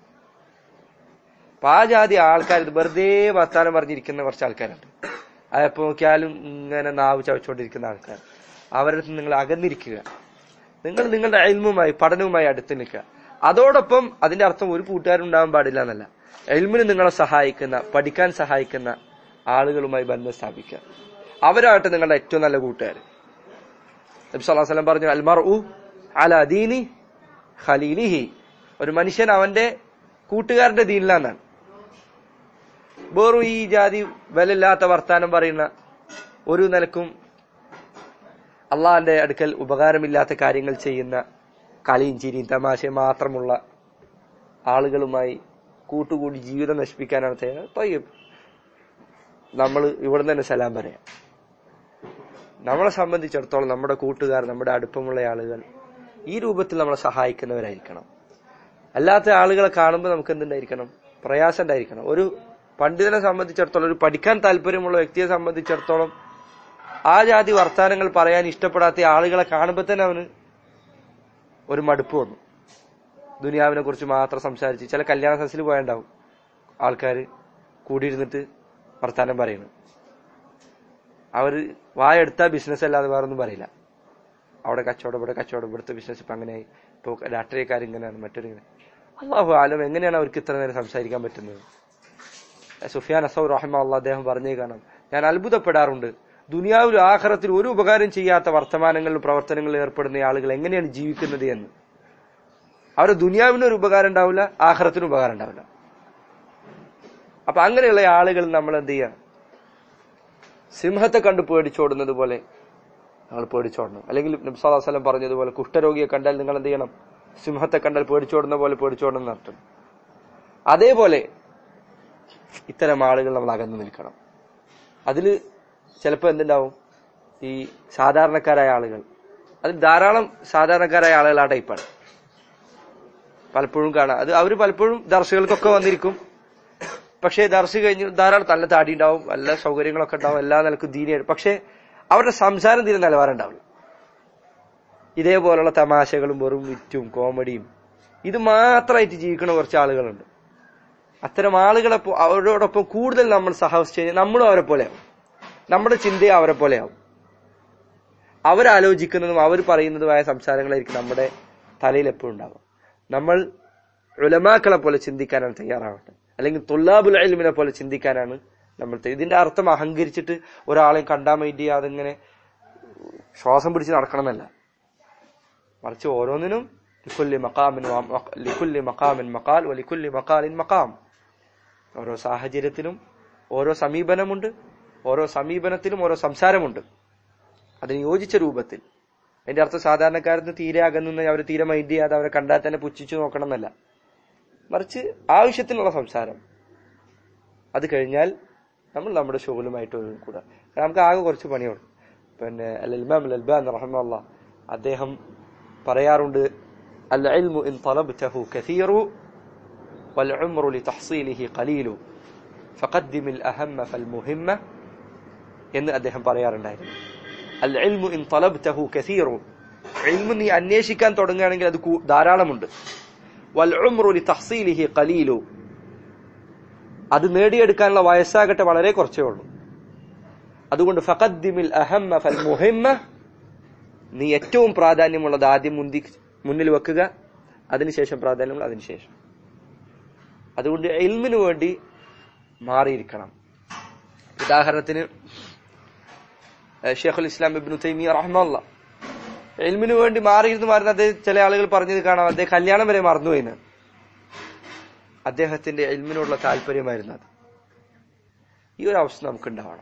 അപ്പൊ ആ ജാതി ആൾക്കാർ ഇത് വെറുതെ വർത്താനം പറഞ്ഞിരിക്കുന്ന കുറച്ച് ആൾക്കാരുണ്ട് അതെപ്പോ നോക്കിയാലും ഇങ്ങനെ നാവ് ചവച്ചുകൊണ്ടിരിക്കുന്ന ആൾക്കാർ അവരുടെ അടുത്ത് നിങ്ങൾ അകന്നിരിക്കുക നിങ്ങൾ നിങ്ങളുടെ അയൽമുമായി പഠനവുമായി അടുത്ത് നിൽക്കുക അതോടൊപ്പം അതിന്റെ അർത്ഥം ഒരു കൂട്ടുകാരും ഉണ്ടാവാൻ പാടില്ല എന്നല്ല എൽമിന് നിങ്ങളെ സഹായിക്കുന്ന പഠിക്കാൻ സഹായിക്കുന്ന ആളുകളുമായി ബന്ധം സ്ഥാപിക്കുക അവരാകട്ടെ നിങ്ങളുടെ ഏറ്റവും നല്ല കൂട്ടുകാർ നബി സല്ലല്ലാഹു അലൈഹി വസല്ലം പറഞ്ഞു അൽമർ ഉ അല ദീനി ഖലീലിഹി ഒരു മനുഷ്യൻ അവന്റെ കൂട്ടുകാരന്റെ ദീനിലാന്നാണ് വേറും ഈ ജാതി വിലയില്ലാത്ത വർത്താനം പറയുന്ന ഒരു നിലക്കും അള്ളാഹിന്റെ അടുക്കൽ ഉപകാരമില്ലാത്ത കാര്യങ്ങൾ ചെയ്യുന്ന കളിയും ചിരിയും തമാശയും മാത്രമുള്ള ആളുകളുമായി കൂട്ടുകൂടി ജീവിതം നശിപ്പിക്കാനാണ് തയ്യാറ് തയ്യബ് നമ്മൾ ഇവിടെ തന്നെ സലാം പറയാം നമ്മളെ സംബന്ധിച്ചിടത്തോളം നമ്മുടെ കൂട്ടുകാർ നമ്മുടെ അടുപ്പമുള്ള ആളുകൾ ഈ രൂപത്തിൽ നമ്മളെ സഹായിക്കുന്നവരായിരിക്കണം അല്ലാത്ത ആളുകളെ കാണുമ്പോൾ നമുക്ക് എന്തുണ്ടായിരിക്കണം പ്രയാസം ഉണ്ടായിരിക്കണം ഒരു പണ്ഡിതനെ സംബന്ധിച്ചിടത്തോളം ഒരു പഠിക്കാൻ താല്പര്യമുള്ള വ്യക്തിയെ സംബന്ധിച്ചിടത്തോളം ആ ജാതി വർത്താനങ്ങൾ പറയാൻ ഇഷ്ടപ്പെടാത്ത ആളുകളെ കാണുമ്പോൾ തന്നെ അവന് ഒരു മടുപ്പ് വന്നു ദുനിയാവിനെ കുറിച്ച് മാത്രം സംസാരിച്ച് ചില കല്യാണ സദസ്സിൽ പോയുണ്ടാവും ആൾക്കാർ കൂടിയിരുന്നിട്ട് വർത്താനം പറയുന്നു അവര് വായെടുത്താ ബിസിനസ് അല്ലാതെ വേറൊന്നും പറയില്ല അവിടെ കച്ചവടം ഇവിടെ കച്ചവടം ഇവിടുത്തെ ബിസിനസ് ഇപ്പൊ അങ്ങനെയായി ഇപ്പൊ രാഷ്ട്രീയക്കാർ ഇങ്ങനെയാണ് മറ്റൊരു ഇങ്ങനെ അള്ളാഹു ആലം എങ്ങനെയാണ് അവർക്ക് ഇത്ര നേരം സംസാരിക്കാൻ പറ്റുന്നത് സുഫിയാൻ അസൗ റഹ്മ അള്ളാഹ് അദ്ദേഹം പറഞ്ഞേ കാണാം ഞാൻ അത്ഭുതപ്പെടാറുണ്ട് ദുനിയാവിലും ആഖിറത്തിൽ ഒരു ഉപകാരം ചെയ്യാത്ത വർത്തമാനങ്ങളിലും പ്രവർത്തനങ്ങളിലും ഏർപ്പെടുന്ന ആളുകൾ എങ്ങനെയാണ് ജീവിക്കുന്നത് എന്ന് അവരുടെ ദുനിയാവിന് ഒരു ഉപകാരം ഉണ്ടാവില്ല ആഖിറത്തിന് ഉപകാരം ഉണ്ടാവില്ല അപ്പൊ അങ്ങനെയുള്ള ആളുകൾ നമ്മൾ എന്ത് ചെയ്യാം സിംഹത്തെ കണ്ട് പേടിച്ചോടുന്നത് പോലെ നമ്മൾ പേടിച്ചോടണം അല്ലെങ്കിൽ നബ്സാസ്ലം പറഞ്ഞതുപോലെ കുഷ്ഠരോഗിയെ കണ്ടാൽ നിങ്ങൾ എന്ത് ചെയ്യണം സിംഹത്തെ കണ്ടാൽ പേടിച്ചോടുന്ന പോലെ പേടിച്ചോടണം എന്നർത്ഥം അതേപോലെ ഇത്തരം ആളുകൾ നമ്മൾ അകന്നു നിൽക്കണം അതില് ചിലപ്പോ എന്തുണ്ടാവും ഈ സാധാരണക്കാരായ ആളുകൾ അതിൽ ധാരാളം സാധാരണക്കാരായ ആളുകൾ ആ ടൈപ്പാണ് പലപ്പോഴും കാണാം അത് അവർ പലപ്പോഴും ദർശകൾക്കൊക്കെ വന്നിരിക്കും പക്ഷേ ദർശ കഴിഞ്ഞ് ധാരാളം നല്ല താടി ഉണ്ടാവും നല്ല സൗകര്യങ്ങളൊക്കെ ഉണ്ടാവും എല്ലാ നിലക്കും ദീനിയാണ് പക്ഷേ അവരുടെ സംസാരം തീരെ നിലവാരം ഉണ്ടാവില്ല ഇതേപോലുള്ള തമാശകളും വെറും വിറ്റും കോമഡിയും ഇത് മാത്രമായിട്ട് ജീവിക്കുന്ന കുറച്ച് ആളുകളുണ്ട് അത്തരം ആളുകളെ അവരോടൊപ്പം കൂടുതൽ നമ്മൾ സഹവസിച്ച് കഴിഞ്ഞാൽ നമ്മളും അവരെ പോലെയാവും നമ്മുടെ ചിന്തയും അവരെ പോലെയാവും അവരാലോചിക്കുന്നതും അവർ പറയുന്നതുമായ സംസാരങ്ങളായിരിക്കും നമ്മുടെ തലയിൽ എപ്പോഴും ഉണ്ടാവുക നമ്മൾ ഉലമാക്കളെ പോലെ ചിന്തിക്കാനാണ് തയ്യാറാവേണ്ടത് അല്ലെങ്കിൽ തുല്ലാബുൽ അൽമിനെ പോലെ ചിന്തിക്കാനാണ് നമ്മൾ ഇതിന്റെ അർത്ഥം അഹങ്കരിച്ചിട്ട് ഒരാളെയും കണ്ടാൻ വേണ്ടി അതിങ്ങനെ ശ്വാസം പിടിച്ച് നടക്കണമെന്നല്ല മറിച്ച് ഓരോന്നിനും ലിക്കുല്ലി മക്കാമിൻ ലിക്കുല്ലി മക്കാമിൻ മക്കാൽ വലിക്കുല്ലി മക്കാലിൻ മക്കാം ഓരോ സാഹചര്യത്തിനും ഓരോ സമീപനമുണ്ട് ഓരോ സമീപനത്തിലും ഓരോ സംസാരമുണ്ട് അതിന് യോജിച്ച രൂപത്തിൽ അതിന്റെ അർത്ഥം സാധാരണക്കാരന് തീരെ അകന്നുന്ന അവർ തീരെ മൈൻഡ് ചെയ്യാതെ അവരെ കണ്ടാൽ തന്നെ പുച്ഛിച്ചു നോക്കണം എന്നല്ല മറിച്ച് ആവശ്യത്തിനുള്ള സംസാരം അത് കഴിഞ്ഞാൽ നമ്മൾ നമ്മുടെ ഷോലുമായിട്ട് കൂടാ നമുക്ക് ആകെ കുറച്ച് പണിയുള്ളൂ പിന്നെ അൽമാം അൽബാൻ റഹ്മല്ല അദ്ദേഹം പറയാറുണ്ട് العلم إن طلبته كثير والعمر لتحصيله قليل فقدم الأهم فالمهم എന്ന് അദ്ദേഹം പറയാറുണ്ടായിരുന്നു അൽ ഇൽമു ഇൻ തലബ്തഹു കസീറു ഇൽമു നീ അന്വേഷിക്കാൻ തുടങ്ങുകയാണെങ്കിൽ അത് ധാരാളമുണ്ട് വൽ ഉംറു ലി തഹ്സീലിഹി ഖലീലു അത് നേടിയെടുക്കാനുള്ള വയസ്സാകട്ടെ വളരെ കുറച്ചേ ഉള്ളൂ അതുകൊണ്ട് ഫഖദ്ദിമിൽ അഹമ്മ ഫൽ മുഹിമ്മ നീ ഏറ്റവും പ്രാധാന്യമുള്ളത് ആദ്യം മുന്തി മുന്നിൽ വെക്കുക അതിനുശേഷം പ്രാധാന്യമുള്ള അതിനുശേഷം അതുകൊണ്ട് ഇൽമിനു വേണ്ടി മാറിയിരിക്കണം ഉദാഹരണത്തിന് ഷെയ്ഖുൽ ഇസ്ലാം ഇബ്നു തൈമിയ റഹ്മല്ല എൽമിനു വേണ്ടി മാറിയിരുന്നു മാറുന്ന അദ്ദേഹം ചില ആളുകൾ പറഞ്ഞത് കാണാം അദ്ദേഹം കല്യാണം വരെ മറന്നുപോയിന്ന് അദ്ദേഹത്തിന്റെ എൽമിനോടുള്ള താല്പര്യമായിരുന്നു അത് ഈ ഒരു അവസ്ഥ നമുക്ക് ഉണ്ടാവണം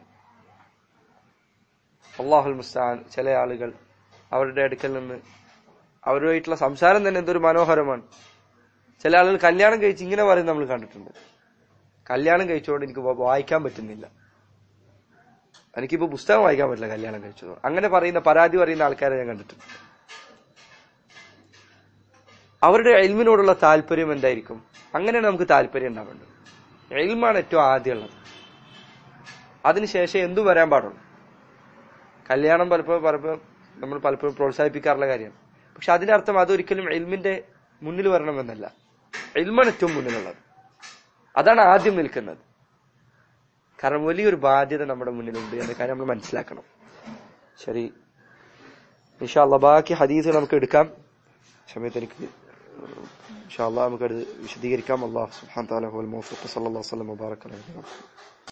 അള്ളാഹുൽ മുസ്താൻ ചില ആളുകൾ അവരുടെ അടുക്കൽ നിന്ന് അവരുമായിട്ടുള്ള സംസാരം തന്നെ എന്തൊരു മനോഹരമാണ് ചില ആളുകൾ കല്യാണം കഴിച്ച് ഇങ്ങനെ പറയും നമ്മൾ കണ്ടിട്ടുണ്ട് കല്യാണം കഴിച്ചുകൊണ്ട് എനിക്ക് വായിക്കാൻ പറ്റുന്നില്ല എനിക്കിപ്പോ പുസ്തകം വായിക്കാൻ പറ്റില്ല കല്യാണം കഴിച്ചത് അങ്ങനെ പറയുന്ന പരാതി പറയുന്ന ആൾക്കാരെ ഞാൻ കണ്ടിട്ടുണ്ട് അവരുടെ എൽമിനോടുള്ള താല്പര്യം എന്തായിരിക്കും അങ്ങനെയാണ് നമുക്ക് താല്പര്യം ഉണ്ടാവേണ്ടത് എൽമാണ് ഏറ്റവും ആദ്യമുള്ളത് അതിനുശേഷം എന്തു വരാൻ പാടുള്ളൂ കല്യാണം പലപ്പോഴും പലപ്പോഴും നമ്മൾ പലപ്പോഴും പ്രോത്സാഹിപ്പിക്കാറുള്ള കാര്യമാണ് പക്ഷെ അതിന്റെ അർത്ഥം അതൊരിക്കലും എൽമിന്റെ മുന്നിൽ വരണമെന്നല്ല എൽമാണ് ഏറ്റവും മുന്നിലുള്ളത് അതാണ് ആദ്യം നിൽക്കുന്നത് കാരണം വലിയൊരു ബാധ്യത നമ്മുടെ മുന്നിലുണ്ട് എന്ന കാര്യം നമ്മൾ മനസ്സിലാക്കണം ശരി ഇൻഷാല്ല ബാക്കി ഹദീസ് നമുക്ക് എടുക്കാം സമയത്ത് എനിക്ക് ഇൻഷാല്ല നമുക്ക് അത് വിശദീകരിക്കാം അള്ളാഹു സുബ്ഹാനഹു വ തആല ഹുവൽ മുവഫിഖ് സല്ലല്ലാഹു അലൈഹി വസല്ലം വബാറക അലൈഹി